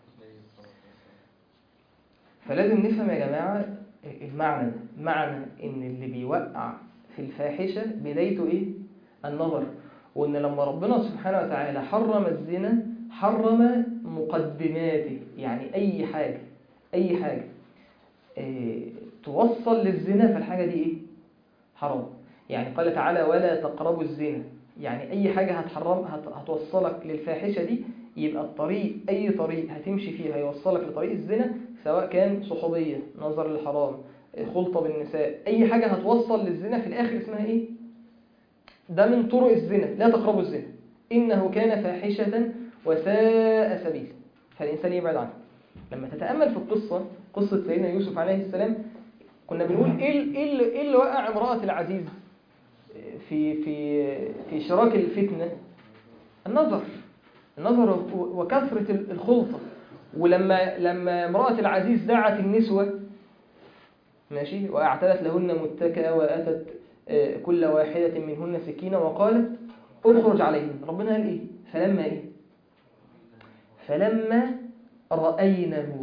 فلازم نفهم يا جماعه المعنى معنى ان اللي بيوقع في الفاحشه بدايته ايه النظر وان لما ربنا سبحانه وتعالى حرم الزنا حرم مقدماته يعني اي حاجه اي حاجه إيه توصل للزنا فالحاجة دي إيه؟ حرام يعني قال تعالى ولا تقربوا الزنا يعني أي حاجة هتحرم هت- هتوصلك للفاحشة دي يبقى الطريق أي طريق هتمشي فيه هيوصلك لطريق الزنا سواء كان صحوبية نظر للحرام خلطة بالنساء أي حاجة هتوصل للزنا في الآخر اسمها إيه؟ ده من طرق الزنا لا تقربوا الزنا إنه كان فاحشة وساء سبيل فالإنسان يبعد عنه لما تتأمل في القصة قصة سيدنا يوسف عليه السلام كنا بنقول إيه ال- إيه اللي, إيه اللي وقع امرأة العزيز في في في شراك الفتنة النظر النظر و- وكثرة ال- الخلطة ولما لما امرأة العزيز دعت النسوة ماشي وأعتدت لهن متكئة وأتت آه، كل واحدة منهن سكينة وقالت اخرج عليهن ربنا قال إيه فلما إيه فلما رأينه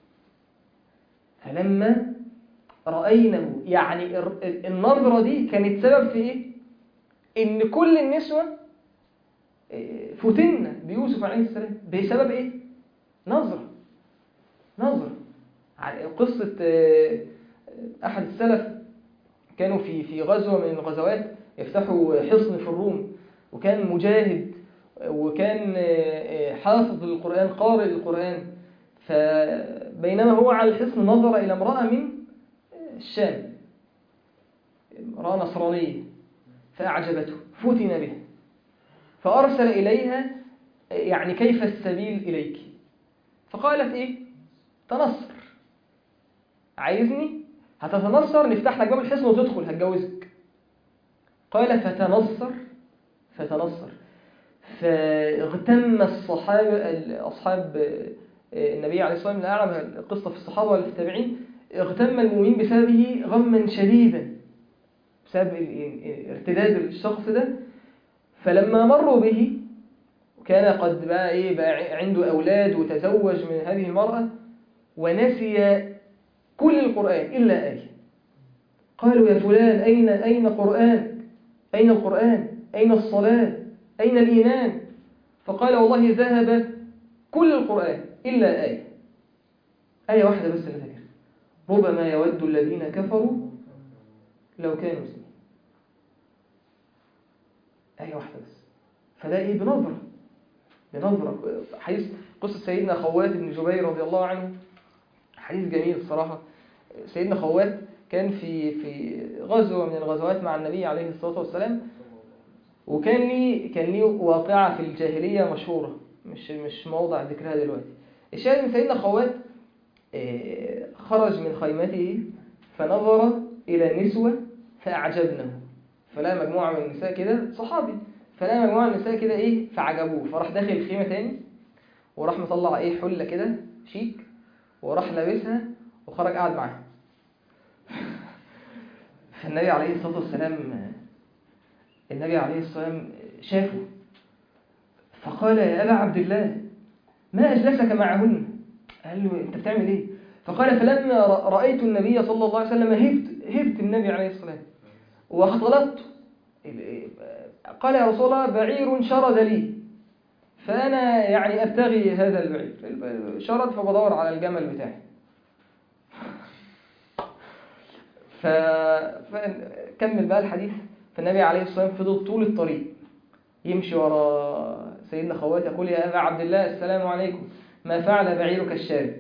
فلما رأينه يعني الر- ال- النظرة دي كانت سبب في إيه إن كل النسوة آه، فتن بيوسف عليه السلام بسبب إيه نظرة نظرة ع- قصة آه، أحد السلف كانوا في في غزوة من الغزوات يفتحوا حصن في الروم وكان مجاهد وكان آه، آه، حافظ للقرآن قارئ للقرآن فبينما هو على الحصن نظر إلى امرأة من الشام امرأة نصرانية فأعجبته فتن بها فأرسل إليها آه، يعني كيف السبيل إليك فقالت إيه تنصر عايزني هتتنصر نفتح لك باب الحصن وتدخل هتجوزك قال فتنصر فتنصر فاغتم الصحابة أصحاب النبي عليه الصلاة والسلام لا أعلم القصة في الصحابة ولا في التابعين اغتم المؤمنين بسببه غما شديدا بسبب ال- ارتداد الشخص ده فلما مروا به وكان قد بقى إيه بقى عنده أولاد وتزوج من هذه المرأة ونسي كل القرآن إلا آية قالوا يا فلان أين أين قرآن أين القرآن أين الصلاة أين الإيمان فقال والله ذهب كل القرآن إلا آية آية واحدة بس اللي فاكر ربما يود الذين كفروا لو كانوا مسلمين آية واحدة بس فده إيه بنظرة بنظرة حديث قصة سيدنا خوات بن جبير رضي الله عنه حديث جميل الصراحة سيدنا خوات كان في في غزوة من الغزوات مع النبي عليه الصلاة والسلام وكان لي كان لي واقعة في الجاهلية مشهورة مش مش موضع ذكرها دلوقتي الشاهد ان سيدنا خوات آه، خرج من خيمته فنظر إلى نسوة فأعجبنه فلقى مجموعة من النساء كده صحابي فلقى مجموعة من النساء كده إيه فعجبوه فراح داخل الخيمة تاني وراح مطلع إيه حلة كده شيك وراح لابسها وخرج قعد معاها فالنبي عليه الصلاة والسلام النبي عليه الصلاة والسلام شافه فقال يا أبا عبد الله ما أجلسك معهن قال له أنت بتعمل إيه فقال فلما ر- رأيت النبي صلى الله عليه وسلم هبت هبت النبي عليه الصلاة والسلام واختلطت قال يا رسول الله بعير شرد لي فأنا يعني أبتغي هذا البعير شرد فبدور على الجمل بتاعي ف... فكمل بقى الحديث فالنبي عليه الصلاة والسلام فضل طول الطريق يمشي ورا سيدنا خوات يقول يا أبا عبد الله السلام عليكم ما فعل بعيرك الشارد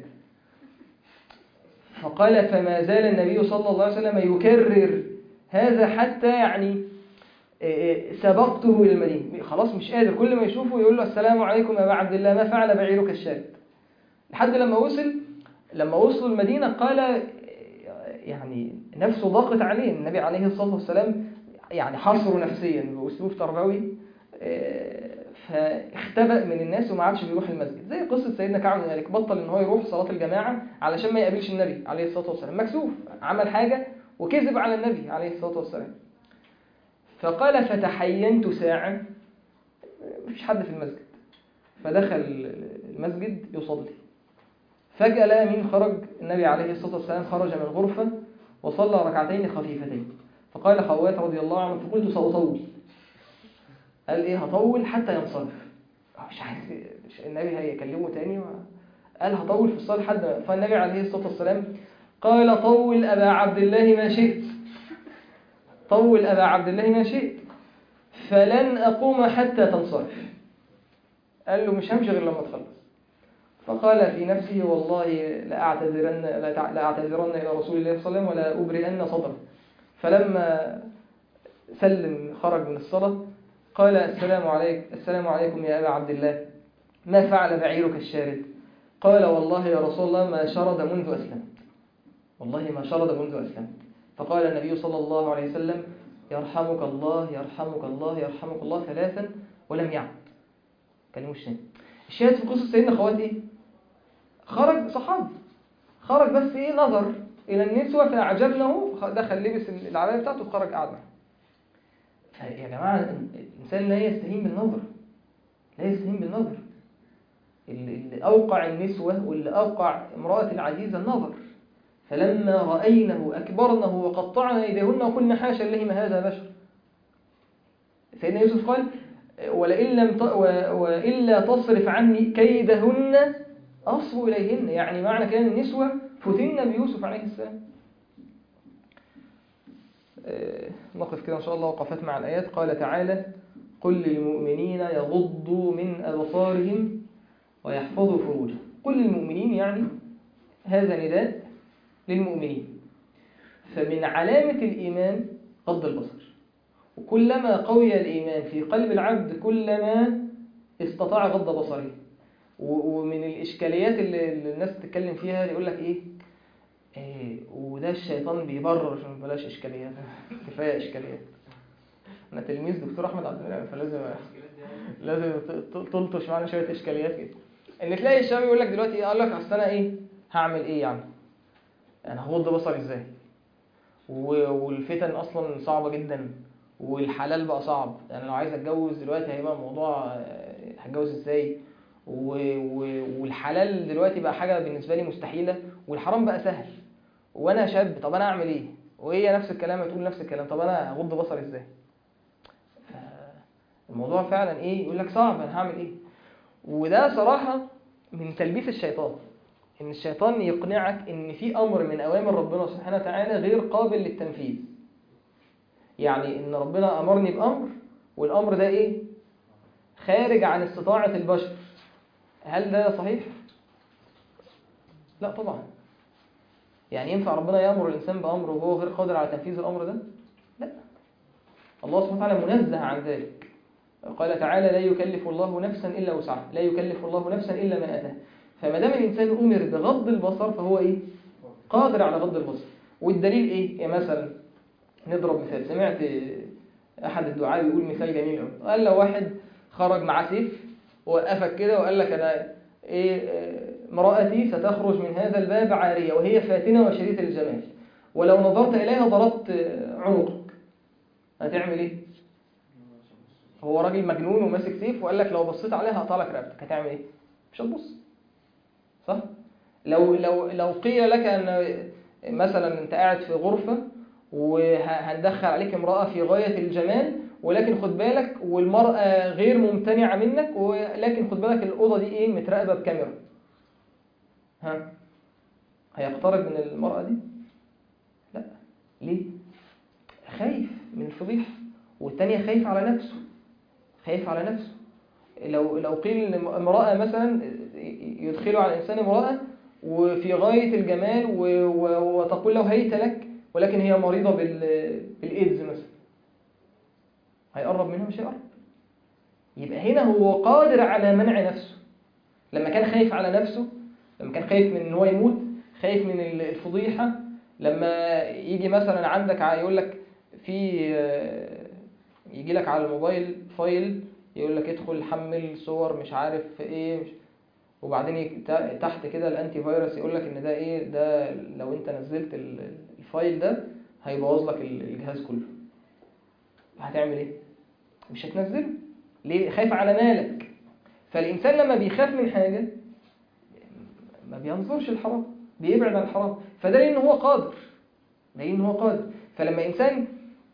فقال فما زال النبي صلى الله عليه وسلم يكرر هذا حتى يعني إيه، سبقته إلى المدينة خلاص مش قادر كل ما يشوفه يقول له السلام عليكم يا أبا عبد الله ما فعل بعيرك الشارد لحد لما وصل لما وصلوا المدينة قال يعني نفسه ضاقت عليه النبي عليه الصلاة والسلام يعني حصره نفسيا بأسلوب تربوي آه، فاختبأ من الناس وما عادش بيروح المسجد زي قصة سيدنا كعب بن مالك بطل ان هو يروح صلاة الجماعة علشان ما يقابلش النبي عليه الصلاة والسلام مكسوف عمل حاجة وكذب على النبي عليه الصلاة والسلام فقال فتحينت ساعة مفيش حد في المسجد فدخل المسجد يصلي فجأة لقى مين خرج النبي عليه الصلاة والسلام خرج من الغرفة وصلى ركعتين خفيفتين فقال خوات رضي الله عنه فقلت سأطول قال ايه هطول حتى ينصرف مش عايز مش النبي هيكلمه تاني و... قال هطول في الصلاة لحد ما- فالنبي عليه الصلاة والسلام قال طول أبا عبد الله ما شئت طول أبا عبد الله ما شئت فلن أقوم حتى تنصرف قال له مش همشي غير لما تخلص فقال في نفسه والله لأعتذرن, لأعتذرن إلى رسول الله صلى الله عليه وسلم ولا أبرئن صدره فلما سلم خرج من الصلاة قال السلام عليك السلام عليكم يا أبا عبد الله ما فعل بعيرك الشارد قال والله يا رسول الله ما شرد منذ أسلمت والله ما شرد منذ أسلمت فقال النبي صلى الله عليه وسلم يرحمك الله يرحمك الله يرحمك الله ثلاثا ولم يعد كلموش تاني الشاهد في قصة سيدنا خواتي خرج صحابي خرج بس ايه نظر الى النسوة فاعجبنه دخل لبس العباية بتاعته وخرج قعد معاهم يا جماعة الإنسان لا يستهين بالنظر لا يستهين بالنظر اللي أوقع النسوة واللي أوقع امرأة العزيزة النظر فلما رأينه أكبرنه وقطعن أيديهن وقلن حاشا الله ما هذا بشر سيدنا يوسف قال ولئن لم ت... و... وإلا تصرف عني كيدهن أصب إليهن يعني معنى كان النسوة فتن بيوسف عليه السلام آه، نقف كده إن شاء الله وقفات مع الآيات قال تعالى قل للمؤمنين يغضوا من أبصارهم ويحفظوا فروجهم قل للمؤمنين يعني هذا نداء للمؤمنين فمن علامة الإيمان غض البصر وكلما قوي الإيمان في قلب العبد كلما استطاع غض بصره ومن الإشكاليات اللي الناس تتكلم فيها يقول لك إيه إيه وده الشيطان بيبرر عشان بلاش إشكاليات كفاية إشكاليات أنا تلميذ دكتور أحمد عبد المنعم فلازم لازم تلطش معانا شوية إشكاليات كده إن تلاقي الشباب يقول لك دلوقتي إيه قال لك أصل أنا إيه هعمل إيه يعني أنا هغض بصري إزاي والفتن أصلا صعبة جدا والحلال بقى صعب يعني لو عايز اتجوز دلوقتي هيبقى الموضوع هتجوز ازاي و... و... والحلال دلوقتي بقى حاجه بالنسبه لي مستحيله والحرام بقى سهل وانا شاب طب انا اعمل ايه وهي نفس الكلام تقول نفس الكلام طب انا اغض بصري ازاي الموضوع فعلا ايه يقول لك صعب انا هعمل ايه وده صراحه من تلبيس الشيطان ان الشيطان يقنعك ان في امر من اوامر ربنا سبحانه وتعالى غير قابل للتنفيذ يعني ان ربنا امرني بامر والامر ده ايه خارج عن استطاعة البشر هل ده صحيح لا طبعا يعني ينفع ربنا يأمر الإنسان بأمر وهو غير قادر على تنفيذ الأمر ده لا الله سبحانه وتعالى منزه عن ذلك قال تعالى لا يكلف الله نفسا إلا وسعها لا يكلف الله نفسا إلا ما أتاه فما دام الإنسان أمر بغض البصر فهو إيه قادر على غض البصر والدليل إيه يعني مثلا نضرب مثال سمعت أحد الدعاء يقول مثال جميل قوي قال لو واحد خرج مع سيف ووقفك كده وقال لك أنا إيه امرأتي ستخرج من هذا الباب عارية وهي فاتنة وشديدة الجمال ولو نظرت إليها ضربت عنقك هتعمل إيه؟ هو راجل مجنون وماسك سيف وقال لك لو بصيت عليها هقطع لك رقبتك هتعمل إيه؟ مش هتبص صح؟ لو لو لو قيل لك أن مثلا أنت قاعد في غرفة وهندخل عليك امرأة في غاية الجمال ولكن خد بالك والمرأة غير ممتنعة منك ولكن خد بالك الأوضة دي إيه متراقبة بكاميرا ها هيقترب من المرأة دي لا ليه خايف من الفضيحة والتانية خايف على نفسه خايف على نفسه لو لو قيل ان امرأة مثلا يدخلوا على الإنسان امرأة وفي غاية الجمال وتقول له هيت لك ولكن هي مريضة بالإيدز مثلا هيقرب منها مش هيقرب يبقى هنا هو قادر على منع نفسه لما كان خايف على نفسه لما كان خايف من ان هو يموت خايف من الفضيحة لما يجي مثلا عندك يقول لك في يجي لك على الموبايل فايل يقول لك ادخل حمل صور مش عارف ايه مش وبعدين تحت كده الانتي فيروس يقول لك ان ده ايه ده لو انت نزلت الفايل ده هيبوظ لك الجهاز كله هتعمل ايه مش هتنزله ليه خايف على مالك فالانسان لما بيخاف من حاجه ما بينظرش الحرام بيبعد عن الحرام فده لان هو قادر لان هو قادر فلما انسان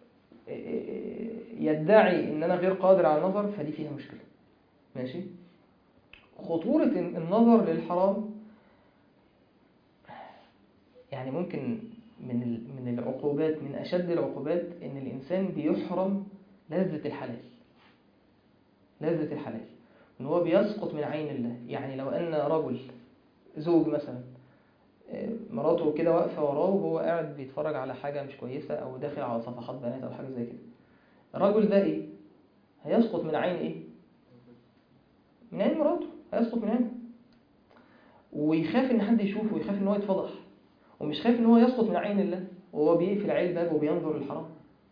يدعي ان انا غير قادر على النظر فدي فيها مشكله ماشي خطورة النظر للحرام يعني ممكن من ال- من العقوبات من اشد العقوبات ان الانسان بيحرم لذة الحلال لذة الحلال ان هو بيسقط من عين الله يعني لو ان رجل زوج مثلا آه، مراته كده واقفه وراه وهو قاعد بيتفرج على حاجه مش كويسه او داخل على صفحات بنات او حاجه زي كده الرجل ده ايه هيسقط من عين ايه من عين مراته هيسقط من عينه ويخاف ان حد يشوفه ويخاف ان هو يتفضح ومش خايف ان هو يسقط من عين الله وهو بيقفل عليه الباب وبينظر للحرام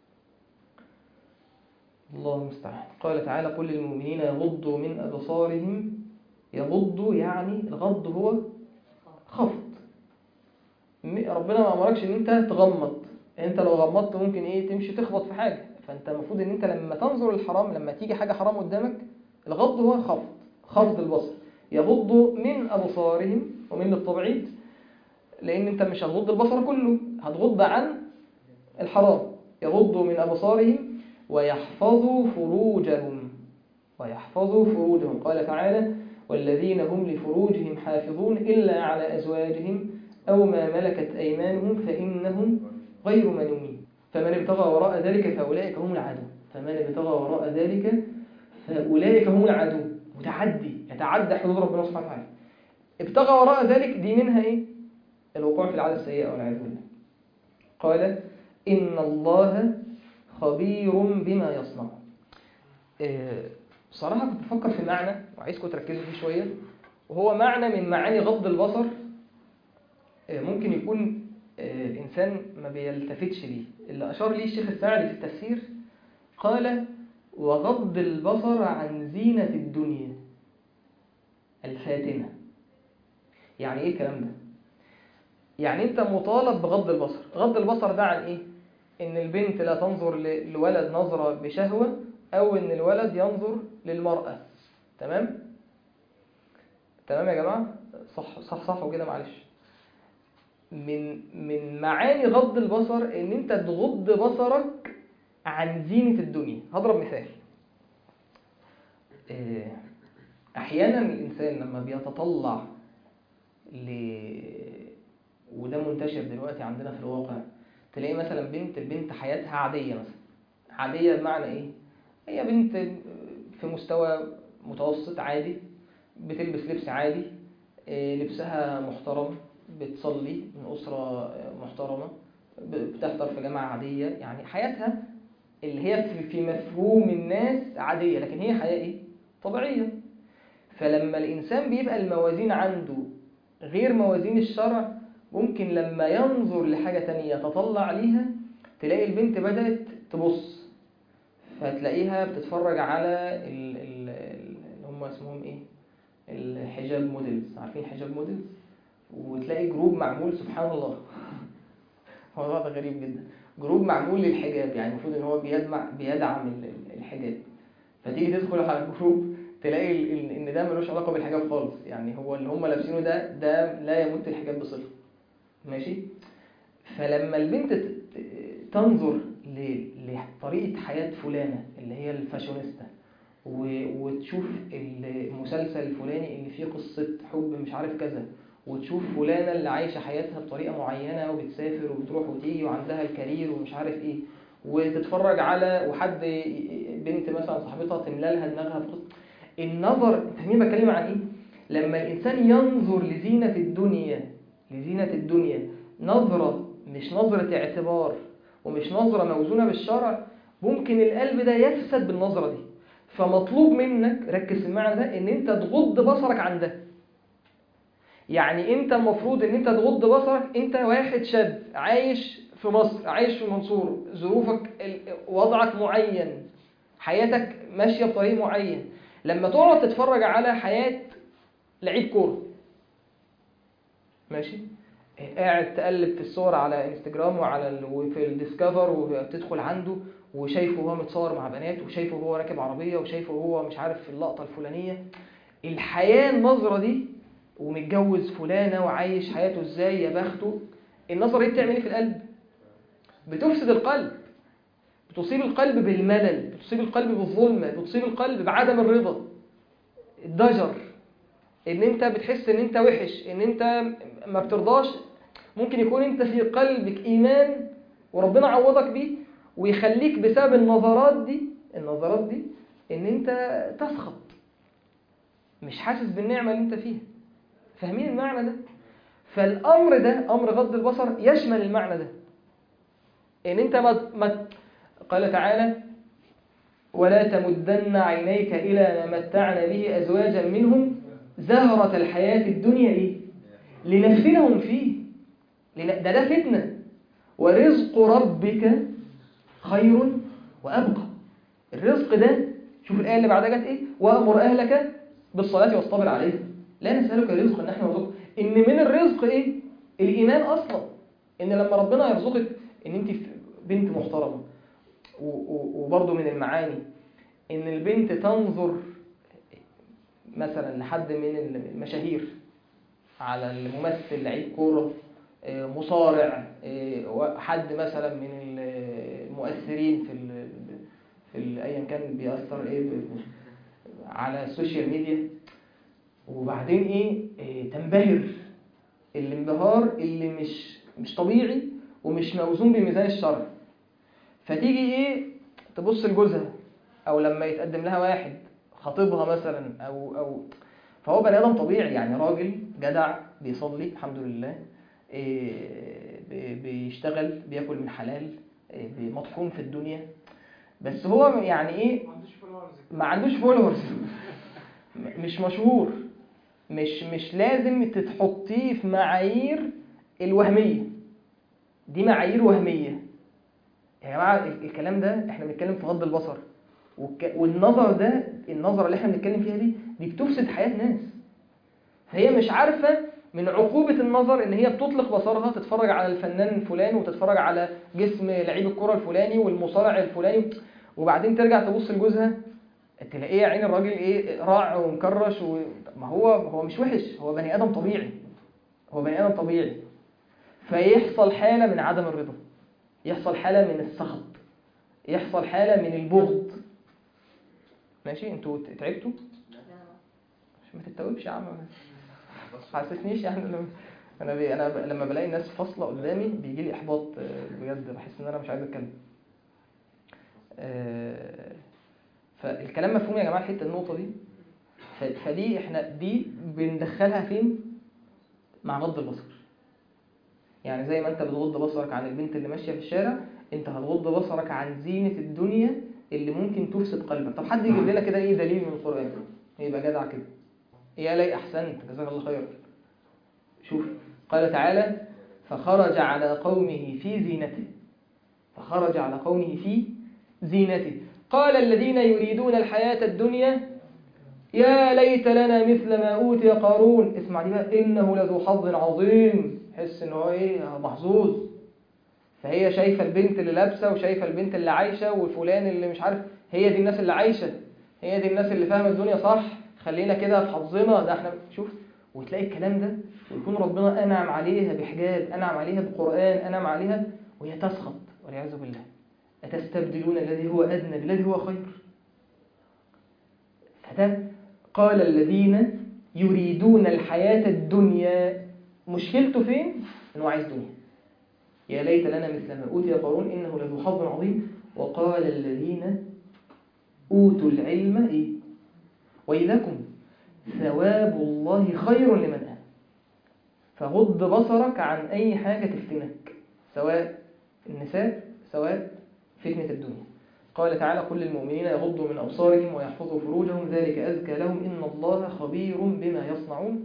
الله المستعان قال تعالى قل للمؤمنين يغضوا من أبصارهم يغضوا يعني الغض هو خفض م- ربنا ما أمركش إن أنت تغمض أنت لو غمضت ممكن إيه تمشي تخبط في حاجة فأنت المفروض إن أنت لما تنظر للحرام لما تيجي حاجة حرام قدامك الغض هو خفض خفض البصر يغضوا من أبصارهم ومن التبعيد لأن أنت مش هتغض البصر كله هتغض عن الحرام يغضوا من أبصارهم ويحفظوا فروجهم ويحفظوا فروجهم قال تعالى والذين هم لفروجهم حافظون إلا على أزواجهم أو ما ملكت أيمانهم فإنهم غير ملومين فمن ابتغى وراء ذلك فأولئك هم العدو فمن ابتغى وراء ذلك فأولئك هم العدو متعدي يتعدى حدود ربنا سبحانه وتعالى ابتغى وراء ذلك دي منها إيه؟ الوقوع في العادة السيئة والعياذ بالله قال إن الله خبير بما يصنع آه، بصراحة كنت بفكر في معنى وعايزكم تركزوا فيه شوية وهو معنى من معاني غض البصر آه، ممكن يكون آه، الإنسان ما بيلتفتش ليه اللي أشار ليه الشيخ السعدي في التفسير قال وغض البصر عن زينة الدنيا الفاتنة يعني إيه الكلام ده؟ يعني أنت مطالب بغض البصر غض البصر ده عن إيه؟ إن البنت لا تنظر ل- لولد نظرة بشهوة أو إن الولد ينظر للمرأة تمام؟ تمام يا جماعة؟ صح صح صح وكده معلش من من معاني غض البصر إن أنت تغض بصرك عن زينة الدنيا هضرب مثال إيه، أحيانا الإنسان لما بيتطلع ل وده منتشر دلوقتي عندنا في الواقع تلاقي مثلا بنت البنت حياتها عادية مثلا عادية بمعنى إيه؟ هي بنت في مستوى متوسط عادي بتلبس لبس عادي إيه، لبسها محترم بتصلي من أسرة محترمة ب- بتحضر في جامعة عادية يعني حياتها اللي هي في- في مفهوم الناس عادية لكن هي حياة إيه؟ طبيعية فلما الإنسان بيبقى الموازين عنده غير موازين الشرع ممكن لما ينظر لحاجة تانية يتطلع ليها تلاقي البنت بدأت تبص فتلاقيها بتتفرج على ال- ال- ال- اللي هم اسمهم ايه الحجاب موديلز عارفين حجاب موديلز وتلاقي جروب معمول سبحان الله الموضوع ده غريب جدا جروب معمول للحجاب يعني المفروض ان هو بيدعم بيدعم ال- ال- الحجاب فتيجي تدخل على الجروب تلاقي ال- ال- ان ده ملوش علاقه بالحجاب خالص يعني هو اللي هم لابسينه ده ده لا يمت الحجاب بصله ماشي فلما البنت ت- ت- تنظر ل- لطريقه حياه فلانه اللي هي الفاشونيستا و- وتشوف المسلسل الفلاني اللي فيه قصه حب مش عارف كذا وتشوف فلانه اللي عايشه حياتها بطريقه معينه وبتسافر وبتروح وتيجي وعندها الكارير ومش عارف ايه وتتفرج على وحد بنت مثلا صاحبتها تملى لها دماغها بقصه النظر انت فاهمين بتكلم عن ايه لما الانسان ينظر لزينه الدنيا لزينه الدنيا نظره مش نظره اعتبار ومش نظره موزونه بالشرع ممكن القلب ده يفسد بالنظره دي فمطلوب منك ركز في المعنى ده ان انت تغض بصرك عن ده يعني انت المفروض ان انت تغض بصرك انت واحد شاب عايش في مصر عايش في المنصورة ظروفك ال- وضعك معين حياتك ماشية بطريق معين لما تقعد تتفرج على حياة لعيب كورة ماشي قاعد تقلب في الصور على انستجرام وعلى ال... وفي الديسكفر وبتدخل عنده وشايفه هو متصور مع بنات وشايفه هو راكب عربية وشايفه هو مش عارف في اللقطة الفلانية الحياة النظرة دي ومتجوز فلانة وعايش حياته ازاي يا بخته النظرة دي بتعمل ايه في القلب بتفسد القلب بتصيب القلب بالملل بتصيب القلب بالظلمة بتصيب القلب بعدم الرضا الضجر ان انت بتحس ان انت وحش ان انت ما بترضاش ممكن يكون انت في قلبك ايمان وربنا عوضك بيه ويخليك بسبب النظرات دي النظرات دي ان انت تسخط مش حاسس بالنعمة اللي انت فيها فاهمين المعنى ده فالامر ده امر غض البصر يشمل المعنى ده ان انت ما, ما قال تعالى ولا تمدن عينيك الى ما متعنا به ازواجا منهم زهرة الحياة الدنيا ايه لنفتنهم فيه لن- ده ده فتنة ورزق ربك خير وأبقى الرزق ده شوف الآية اللي بعدها جت إيه وأمر أهلك بالصلاة واصطبر عليها لا نسألك رزقا نحن نرزقك إن من الرزق إيه الإيمان أصلا إن لما ربنا يرزقك إن أنت بنت محترمة و- و- وبرضه من المعاني إن البنت تنظر مثلا لحد من المشاهير على الممثل لعيب كورة آه، مصارع آه، حد مثلا من المؤثرين في ال في ال- ايا كان بيأثر ايه ب- على السوشيال ميديا وبعدين ايه آه، تنبهر الانبهار اللي مش مش طبيعي ومش موزون بميزان الشرع فتيجي ايه تبص لجوزها او لما يتقدم لها واحد خطيبها مثلا او او فهو بني ادم طبيعي يعني راجل جدع بيصلي الحمد لله إيه، بي- بيشتغل بياكل من حلال إيه، بي- مطحون في الدنيا بس هو يعني ايه ما عندوش فولورز ما عندوش فولورز مش مشهور مش مش لازم تتحطيه في معايير الوهمية دي معايير وهمية يا جماعة ال- الكلام ده احنا بنتكلم في غض البصر والك- والنظر ده النظرة اللي احنا بنتكلم فيها دي دي بتفسد حياة ناس فهي مش عارفة من عقوبة النظر ان هي بتطلق بصرها تتفرج على الفنان الفلاني وتتفرج على جسم لعيب الكرة الفلاني والمصارع الفلاني وبعدين ترجع تبص لجوزها تلاقيه يا عين الراجل ايه راع ومكرش و... ما هو هو مش وحش هو بني ادم طبيعي هو بني ادم طبيعي فيحصل حالة من عدم الرضا يحصل حالة من السخط يحصل حالة من البغض ماشي انتوا تعبتوا عشان ما تتوبش يا عم ما حسسنيش يعني لما انا بي... انا ب... لما بلاقي الناس فاصله قدامي بيجي لي احباط آه، بجد بحس ان انا مش عايز اتكلم آه، فالكلام مفهوم يا جماعه الحته النقطه دي ف... فدي احنا دي بندخلها فين مع غض البصر يعني زي ما انت بتغض بصرك عن البنت اللي ماشيه في الشارع انت هتغض بصرك عن زينه الدنيا اللي ممكن تفسد قلبك طب حد يجيب لنا كده ايه دليل من القران يبقى جدع كده يا لي احسنت جزاك الله خير شوف قال تعالى فخرج على قومه في زينته فخرج على قومه في زينته قال الذين يريدون الحياة الدنيا يا ليت لنا مثل ما أوتي قارون اسمع دي بقى إنه لذو حظ عظيم حس إن هو إيه محظوظ فهي شايفة البنت اللي لابسة وشايفة البنت اللي عايشة والفلان اللي مش عارف هي دي الناس اللي عايشة هي دي الناس اللي فاهمة الدنيا صح خلينا كده في حظنا ده احنا شوف وتلاقي الكلام ده ويكون ربنا أنعم عليها بحجاب أنعم عليها بقرآن أنعم عليها وهي تسخط والعياذ بالله أتستبدلون الذي هو أدنى بالذي هو خير فده قال الذين يريدون الحياة الدنيا مشكلته فين؟ إنه عايز دنيا يا ليت لنا مثل ما أوتي قارون إنه لذو حظ عظيم وقال الذين أوتوا العلم إيه؟ ويلكم ثواب الله خير لمن آمن فغض بصرك عن أي حاجة تفتنك سواء النساء سواء فتنة الدنيا قال تعالى كل المؤمنين يغضوا من أبصارهم ويحفظوا فروجهم ذلك أزكى لهم إن الله خبير بما يصنعون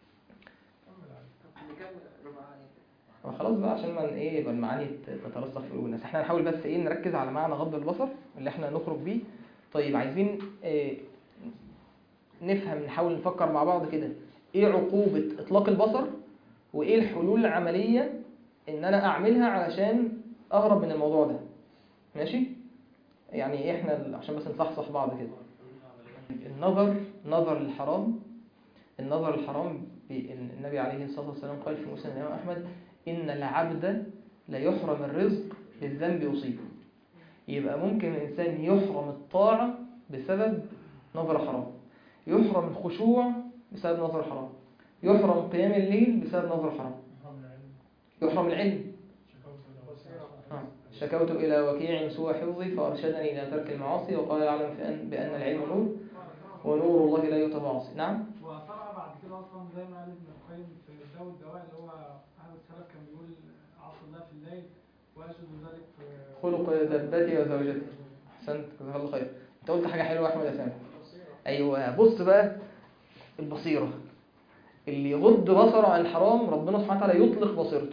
خلاص بقى عشان ما ايه يبقى المعاني تترسخ في قلوب الناس احنا هنحاول بس ايه نركز على معنى غض البصر اللي احنا نخرج بيه طيب عايزين إيه نفهم نحاول نفكر مع بعض كده ايه عقوبة اطلاق البصر وايه الحلول العملية ان انا اعملها علشان اهرب من الموضوع ده ماشي يعني احنا عشان بس نصحصح بعض كده النظر نظر للحرام النظر الحرام النبي عليه الصلاة والسلام قال في مسلم الإمام أحمد إن العبد لا يحرم الرزق بالذنب يصيبه يبقى ممكن الإنسان يحرم الطاعة بسبب نظر حرام يحرم الخشوع بسبب نظر حرام يحرم قيام الليل بسبب نظر حرام يحرم العلم آه. شكوت إلى وكيع سوء حفظي فأرشدني إلى ترك المعاصي وقال أعلم بأن, بأن العلم نور ونور الله لا يتبع عاصي نعم وفرع بعد كده اصلا زي ما قال ابن القيم في الدواء الدواء اللي هو احد السلف كان بيقول عصر الله في الليل ويسجد ذلك في خلق دبتي وزوجتي أحسنت جزاك الله خير أنت قلت حاجة حلوة يا أحمد يا سامي أيوه بص بقى البصيرة اللي يغض بصره عن الحرام ربنا سبحانه وتعالى يطلق بصيرته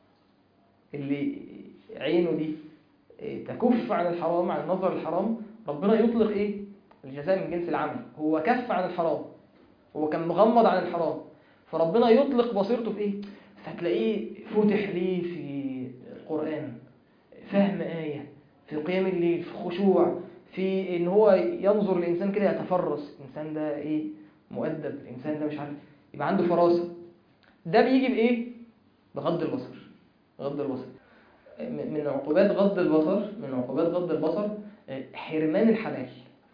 اللي عينه دي إيه، تكف عن الحرام عن النظر الحرام ربنا يطلق ايه الجزاء من جنس العمل هو كف عن الحرام هو كان مغمض عن الحرام فربنا يطلق بصيرته في ايه فتلاقيه فتح ليه في القرآن فهم آية في قيام الليل في خشوع في ان هو ينظر الانسان كده يتفرس الانسان ده ايه مؤدب الانسان ده مش عارف يبقى عنده فراسة ده بيجي بايه بغض البصر غض البصر م- من عقوبات غض البصر من عقوبات غض البصر آه، حرمان الحلال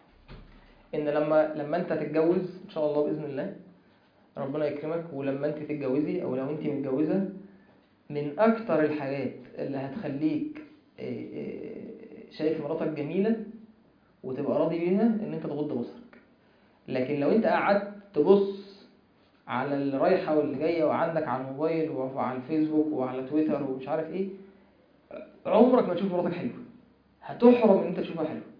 ان لما لما انت تتجوز ان شاء الله باذن الله ربنا يكرمك ولما انت تتجوزي او لو انت متجوزه من اكتر الحاجات اللي هتخليك آه، آه، شايف مراتك جميله وتبقى راضي بيها ان انت تغض بصرك لكن لو انت قعدت تبص على اللي رايحه واللي جايه وعندك على الموبايل وعلى الفيسبوك وعلى تويتر ومش عارف ايه عمرك ما تشوف مراتك حلوه هتحرم ان انت تشوفها حلوه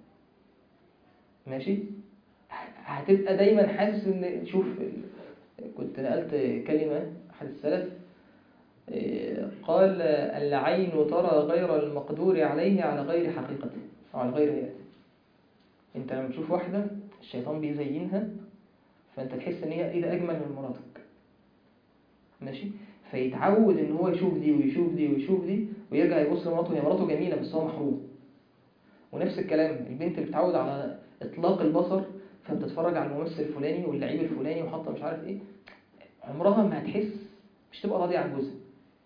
ماشي هتبقى دايما حاسس ان شوف ال- كنت نقلت كلمه احد السلف إيه، قال العين ترى غير المقدور عليه على غير حقيقته او على غير هيئته انت لما تشوف واحده الشيطان بيزينها فانت تحس ان هي ايه ده اجمل من مراتك ماشي فيتعود ان هو يشوف دي ويشوف دي ويشوف دي ويرجع يبص لمراته هي مراته جميله بس هو محروم ونفس الكلام البنت اللي بتتعود على اطلاق البصر فبتتفرج على الممثل الفلاني واللعيب الفلاني وحاطه مش عارف ايه عمرها ما هتحس مش تبقى راضيه عن جوزها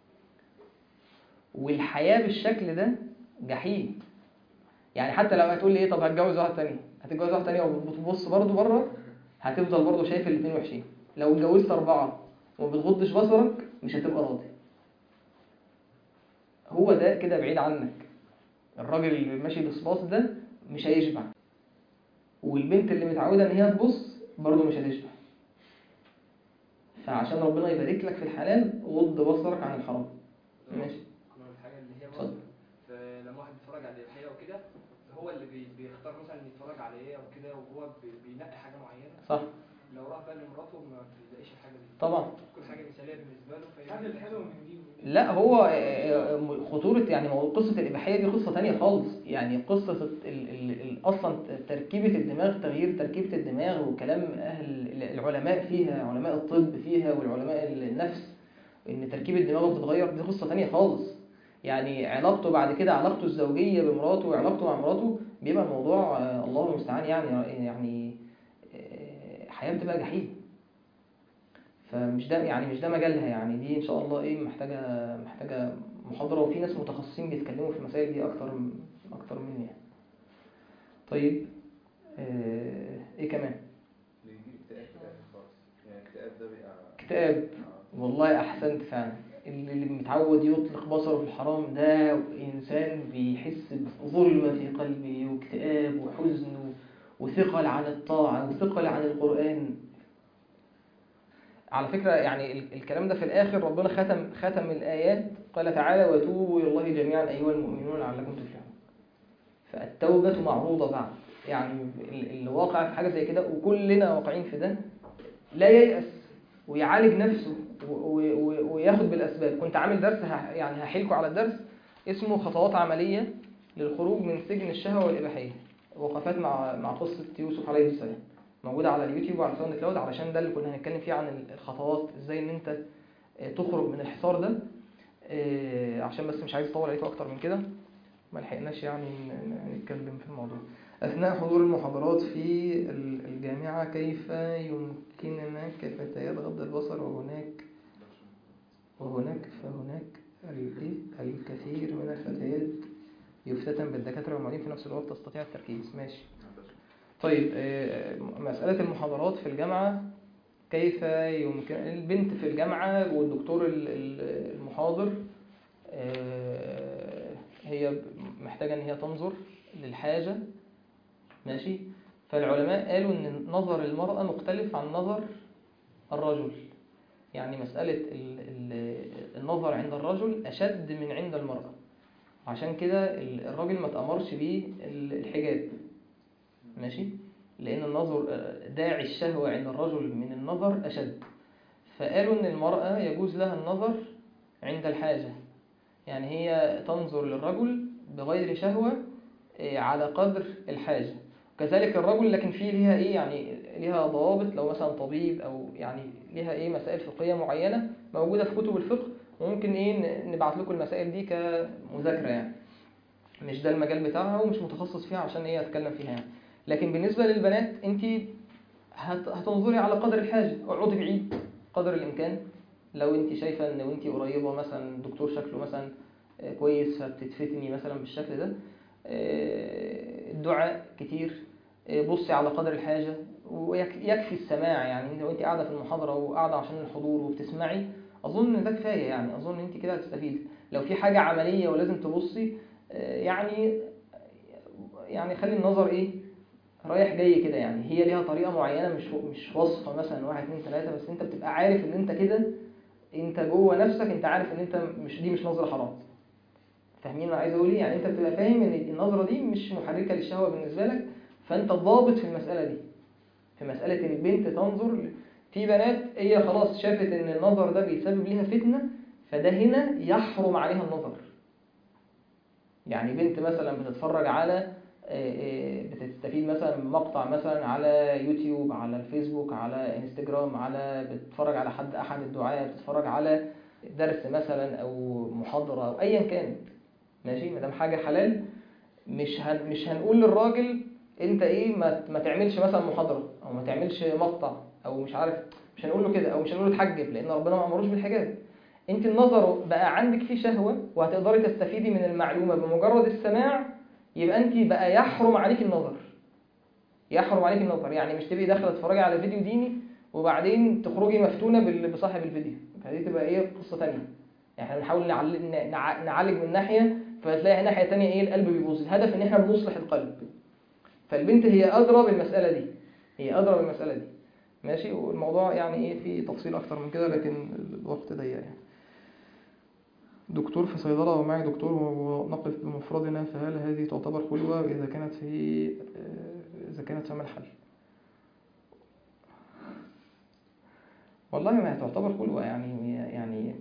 والحياه بالشكل ده جحيم يعني حتى لو هتقول لي ايه طب هتجوز واحد تاني هتتجوز واحد تاني وبتبص برضه بره هتفضل برضه شايف الاتنين وحشين لو اتجوزت أربعة وما بتغضش بصرك مش هتبقى راضي هو ده كده بعيد عنك الراجل اللي ماشي بصباص ده مش هيشبع والبنت اللي متعودة ان هي تبص برضه مش هتشبع فعشان ربنا يبارك لك في الحلال غض بصرك عن الحرام ماشي من الحاجة اللي هي اتفضل. مثلا لما واحد بيتفرج على الإباحية وكده هو اللي بي- بيختار مثلا يتفرج على ايه او كده وهو بي- بينقي حاجة معينة صح لو راح بقى لمراته ما بيلاقيش الحاجة دي طبعا كل حاجة مثالية بالنسبة له فيبقى- هذا الحلو من دي لا هو آه، آه، خطورة يعني هو قصة الإباحية دي قصة تانية خالص يعني قصة ال ال ال أصلا تركيبة الدماغ تغيير تركيبة الدماغ وكلام أهل العلماء فيها علماء الطب فيها والعلماء النفس إن تركيبة دماغه بتتغير دي قصة تانية خالص يعني علاقته بعد كده علاقته الزوجية بمراته وعلاقته مع مراته بيبقى الموضوع آه، الله المستعان يعني يعني آه، حياة بتبقى جحيم فمش ده يعني مش ده مجالها يعني دي ان شاء الله ايه محتاجه محتاجه محاضره وفي ناس متخصصين بيتكلموا في المسائل دي اكتر م- اكتر مني يعني. طيب آه ايه كمان بيجي اكتئاب في الاخر خالص يعني الاكتئاب ده بيبقى اكتئاب آه. والله احسنت فعلا اللي اللي متعود يطلق بصره في الحرام ده انسان بيحس بظلمه في قلبه واكتئاب وحزن و- وثقل عن الطاعه وثقل عن القران على فكرة يعني ال- الكلام ده في الآخر ربنا ختم ختم الآيات قال تعالى وتوبوا إلى الله جميعا أيها المؤمنون لعلكم تفلحون فالتوبة معروضة بعد يعني ال- اللي واقع في حاجة زي كده وكلنا واقعين في ده لا ييأس ويعالج نفسه و- و- و- وياخد بالأسباب كنت عامل درس ه- يعني هحيلكوا على الدرس اسمه خطوات عملية للخروج من سجن الشهوة والإباحية وقفات مع مع قصة يوسف عليه السلام موجودة على اليوتيوب وعلى ساوند كلاود علشان ده اللي كنا هنتكلم فيه عن الخطوات ازاي ان انت آه، تخرج من الحصار ده آه، عشان بس مش عايز اطول عليكم اكتر من كده ما لحقناش يعني ن- ن- نتكلم في الموضوع اثناء حضور المحاضرات في ال- الجامعة كيف يمكننا كفتيات غض البصر وهناك وهناك فهناك ال- الكثير من الفتيات يفتتن بالدكاترة والمعيدين في نفس الوقت تستطيع التركيز ماشي طيب آه، مسألة المحاضرات في الجامعة كيف يمكن البنت في الجامعة والدكتور ال- ال- المحاضر آه، هي محتاجة إن هي تنظر للحاجة ماشي فالعلماء قالوا إن نظر المرأة مختلف عن نظر الرجل يعني مسألة ال- ال- النظر عند الرجل أشد من عند المرأة عشان كده ال- الراجل ما تأمرش بيه ال- الحجاب ماشي لأن النظر داعي الشهوة عند الرجل من النظر أشد فقالوا إن المرأة يجوز لها النظر عند الحاجة يعني هي تنظر للرجل بغير شهوة إيه، على قدر الحاجة كذلك الرجل لكن فيه ليها ايه يعني ليها ضوابط لو مثلا طبيب او يعني ليها ايه مسائل فقهية معينة موجودة في كتب الفقه وممكن ايه ن- نبعت لكم المسائل دي كمذاكرة يعني مش ده المجال بتاعها ومش متخصص فيها عشان ايه اتكلم فيها يعني لكن بالنسبة للبنات انت هت- هتنظري على قدر الحاجة اقعدي بعيد قدر الامكان لو انت شايفة ان وانت قريبة مثلا الدكتور شكله مثلا آه، كويس فبتتفتني مثلا بالشكل ده آه، الدعاء كتير آه، بصي على قدر الحاجة ويكفي السماع يعني لو انت قاعدة في المحاضرة وقاعدة عشان الحضور وبتسمعي اظن ان ده كفاية يعني اظن انت كده هتستفيد لو في حاجة عملية ولازم تبصي آه، يعني يعني خلي النظر ايه رايح جاي كده يعني هي ليها طريقة معينة مش مش وصفة مثلا واحد اتنين تلاتة بس انت بتبقى عارف ان انت كده انت جوه نفسك انت عارف ان انت مش دي مش نظرة حرام فاهمين انا عايز اقول ايه يعني انت بتبقى فاهم ان النظرة دي مش محركة للشهوة بالنسبة لك فانت ضابط في المسألة دي في مسألة ان البنت تنظر ل- في بنات هي خلاص شافت ان النظر ده بيسبب ليها فتنة فده هنا يحرم عليها النظر يعني بنت مثلا بتتفرج على آه، آه، بتستفيد مثلا من مقطع مثلا على يوتيوب على الفيسبوك على انستجرام على بتتفرج على حد احد الدعاة بتتفرج على درس مثلا او محاضرة او ايا كانت ماشي ما دام حاجة حلال مش هن مش هنقول للراجل انت ايه ما ما تعملش مثلا محاضرة او ما تعملش مقطع او مش عارف مش هنقول له كده او مش هنقول له اتحجب لان ربنا ما امروش بالحجاب انت النظر بقى عندك فيه شهوة وهتقدري تستفيدي من المعلومة بمجرد السماع يبقى انت بقى يحرم عليك النظر يحرم عليك النظر يعني مش تبقي داخله تتفرجي على فيديو ديني وبعدين تخرجي مفتونه بال- بصاحب الفيديو فدي تبقى ايه قصه تانية يعني احنا بنحاول نعل- نع- نعالج من ناحيه فتلاقي ناحيه تانية ايه القلب بيبوظ الهدف ان احنا بنصلح القلب فالبنت هي ادرى بالمساله دي هي ادرى بالمساله دي ماشي والموضوع يعني ايه في تفصيل اكتر من كده لكن الوقت ضيق يعني دكتور في صيدلة ومعي دكتور ونقف بمفردنا فهل هذه تعتبر خلوة إذا كانت في إذا كانت فما الحل؟ والله ما تعتبر خلوة يعني يعني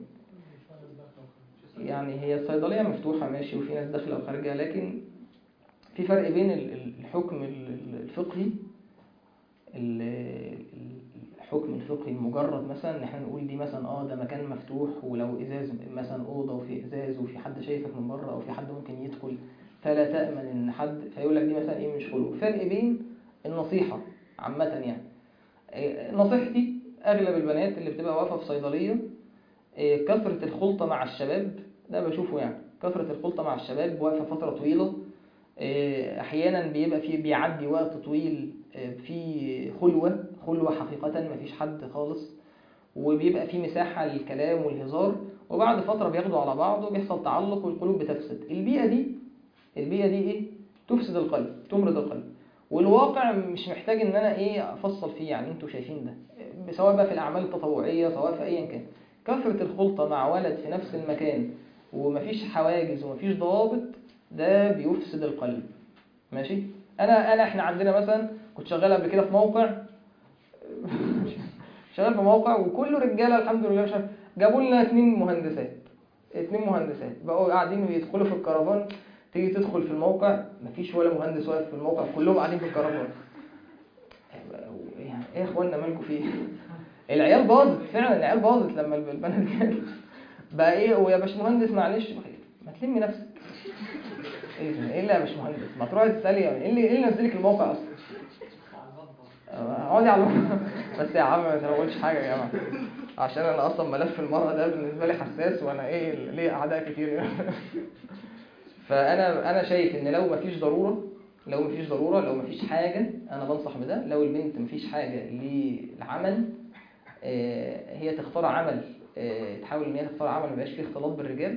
يعني هي الصيدلية مفتوحة ماشي وفي ناس داخلة وخارجة لكن في فرق بين ال- ال- الحكم ال- ال- الفقهي ال- ال- الحكم الفقهي المجرد مثلا ان احنا نقول دي مثلا اه ده مكان مفتوح ولو ازاز مثلا اوضه وفي ازاز وفي حد شايفك من بره او في حد ممكن يدخل فلا تامن ان حد فيقول لك دي مثلا ايه مش خلق فرق بين النصيحه عامه يعني إيه، نصيحتي اغلب البنات اللي بتبقى واقفه في صيدليه إيه، كثره الخلطه مع الشباب ده بشوفه يعني كثره الخلطه مع الشباب واقفه فتره طويله إيه، احيانا بيبقى فيه بيعدي وقت طويل إيه، في خلوه خلوه حقيقه مفيش حد خالص وبيبقى في مساحه للكلام والهزار وبعد فتره بياخدوا على بعض وبيحصل تعلق والقلوب بتفسد البيئه دي البيئه دي ايه تفسد القلب تمرض القلب والواقع مش محتاج ان انا ايه افصل فيه يعني انتوا شايفين ده سواء بقى في الاعمال التطوعيه سواء في ايا كان كثره الخلطه مع ولد في نفس المكان ومفيش حواجز ومفيش ضوابط ده بيفسد القلب ماشي انا انا احنا عندنا مثلا كنت شغال قبل كده في موقع شغال في موقع وكله رجاله الحمد لله مش عارف جابوا لنا اتنين مهندسات اتنين مهندسات بقوا قاعدين بيدخلوا في الكرفان تيجي تدخل في الموقع مفيش ولا مهندس واقف في الموقع كلهم قاعدين في الكرفان يعني ايه يا اخوانا مالكم فيه العيال باظت فعلا العيال باظت لما البنات جت بقى ايه ويا باشمهندس معلش ما تلمي نفسك ايه ده؟ ايه اللي يا باشمهندس ما تروحي تسالي ايه اللي ايه اللي نزلك الموقع اصلا اقعدي على الموقع. بس يا عم ما تقولش حاجه يا جماعه عشان انا اصلا ملف المرأة ده بالنسبه لي حساس وانا ايه ليه اعداء كتير فانا انا شايف ان لو مفيش ضروره لو مفيش ضروره لو مفيش حاجه انا بنصح بده لو البنت مفيش حاجه للعمل آه، هي تختار عمل آه، تحاول ان هي تختار عمل ما يبقاش فيه اختلاط بالرجال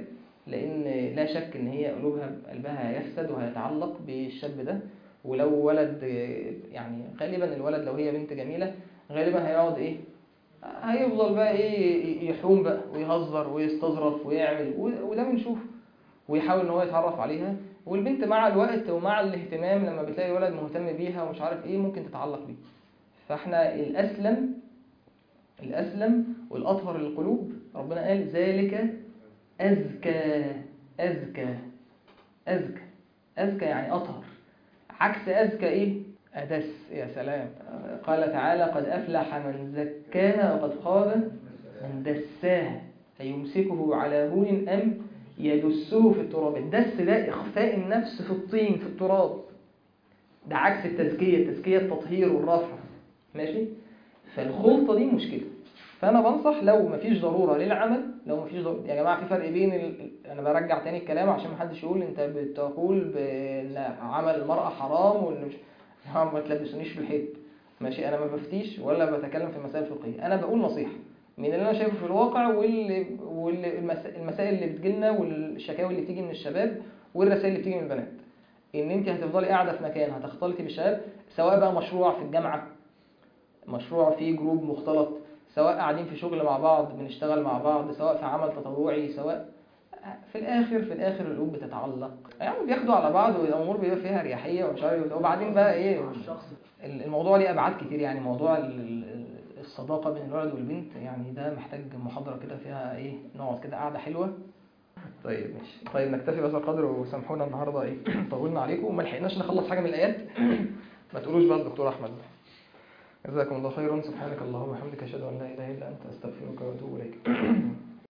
لان لا شك ان هي قلوبها قلبها هيفسد وهيتعلق بالشاب ده ولو ولد يعني غالبا الولد لو هي بنت جميله غالبا هيقعد ايه هيفضل بقى ايه يحوم بقى ويهزر ويستظرف ويعمل و- وده بنشوفه ويحاول ان هو يتعرف عليها والبنت مع الوقت ومع الاهتمام لما بتلاقي ولد مهتم بيها ومش عارف ايه ممكن تتعلق بيه فاحنا الاسلم الاسلم والاطهر للقلوب ربنا قال ذلك ازكى ازكى ازكى ازكى يعني اطهر عكس ازكى ايه ادس يا سلام قال تعالى قد افلح من زكاها وقد خاب من دساها أيمسكه على هون أم يدسه في التراب الدس ده إخفاء النفس في الطين في التراب ده عكس التزكية التزكية التطهير والرفع ماشي فالخلطة دي مشكلة فأنا بنصح لو مفيش ضرورة للعمل لو مفيش ضرورة يا جماعة في فرق بين ال... أنا برجع تاني الكلام عشان محدش يقول أنت بتقول بأن عمل المرأة حرام وإن مش يا جماعة ما تلبسونيش في الحيط ماشي أنا ما بفتيش ولا بتكلم في مسائل فقهية أنا بقول نصيحة من اللي انا شايفه في الواقع واللي والمسائل اللي بتجيلنا والشكاوي اللي بتيجي من الشباب والرسائل اللي بتيجي من البنات ان انت هتفضلي قاعده في مكان هتختلطي بالشباب سواء بقى مشروع في الجامعه مشروع في جروب مختلط سواء قاعدين في شغل مع بعض بنشتغل مع بعض سواء في عمل تطوعي سواء في الاخر في الاخر القلوب بتتعلق يعني بياخدوا على بعض والامور بيبقى فيها اريحيه ومش عارف إيه. وبعدين بقى ايه الموضوع ليه ابعاد كتير يعني موضوع ال- ال- الصداقه بين الولد والبنت يعني ده محتاج محاضره كده فيها ايه نقعد كده قعده حلوه طيب ماشي طيب نكتفي بهذا القدر وسامحونا النهارده ايه طولنا عليكم وما لحقناش نخلص حاجه من الايات ما تقولوش بقى الدكتور احمد جزاكم الله خيرا سبحانك اللهم وبحمدك اشهد ان لا اله الا انت استغفرك واتوب اليك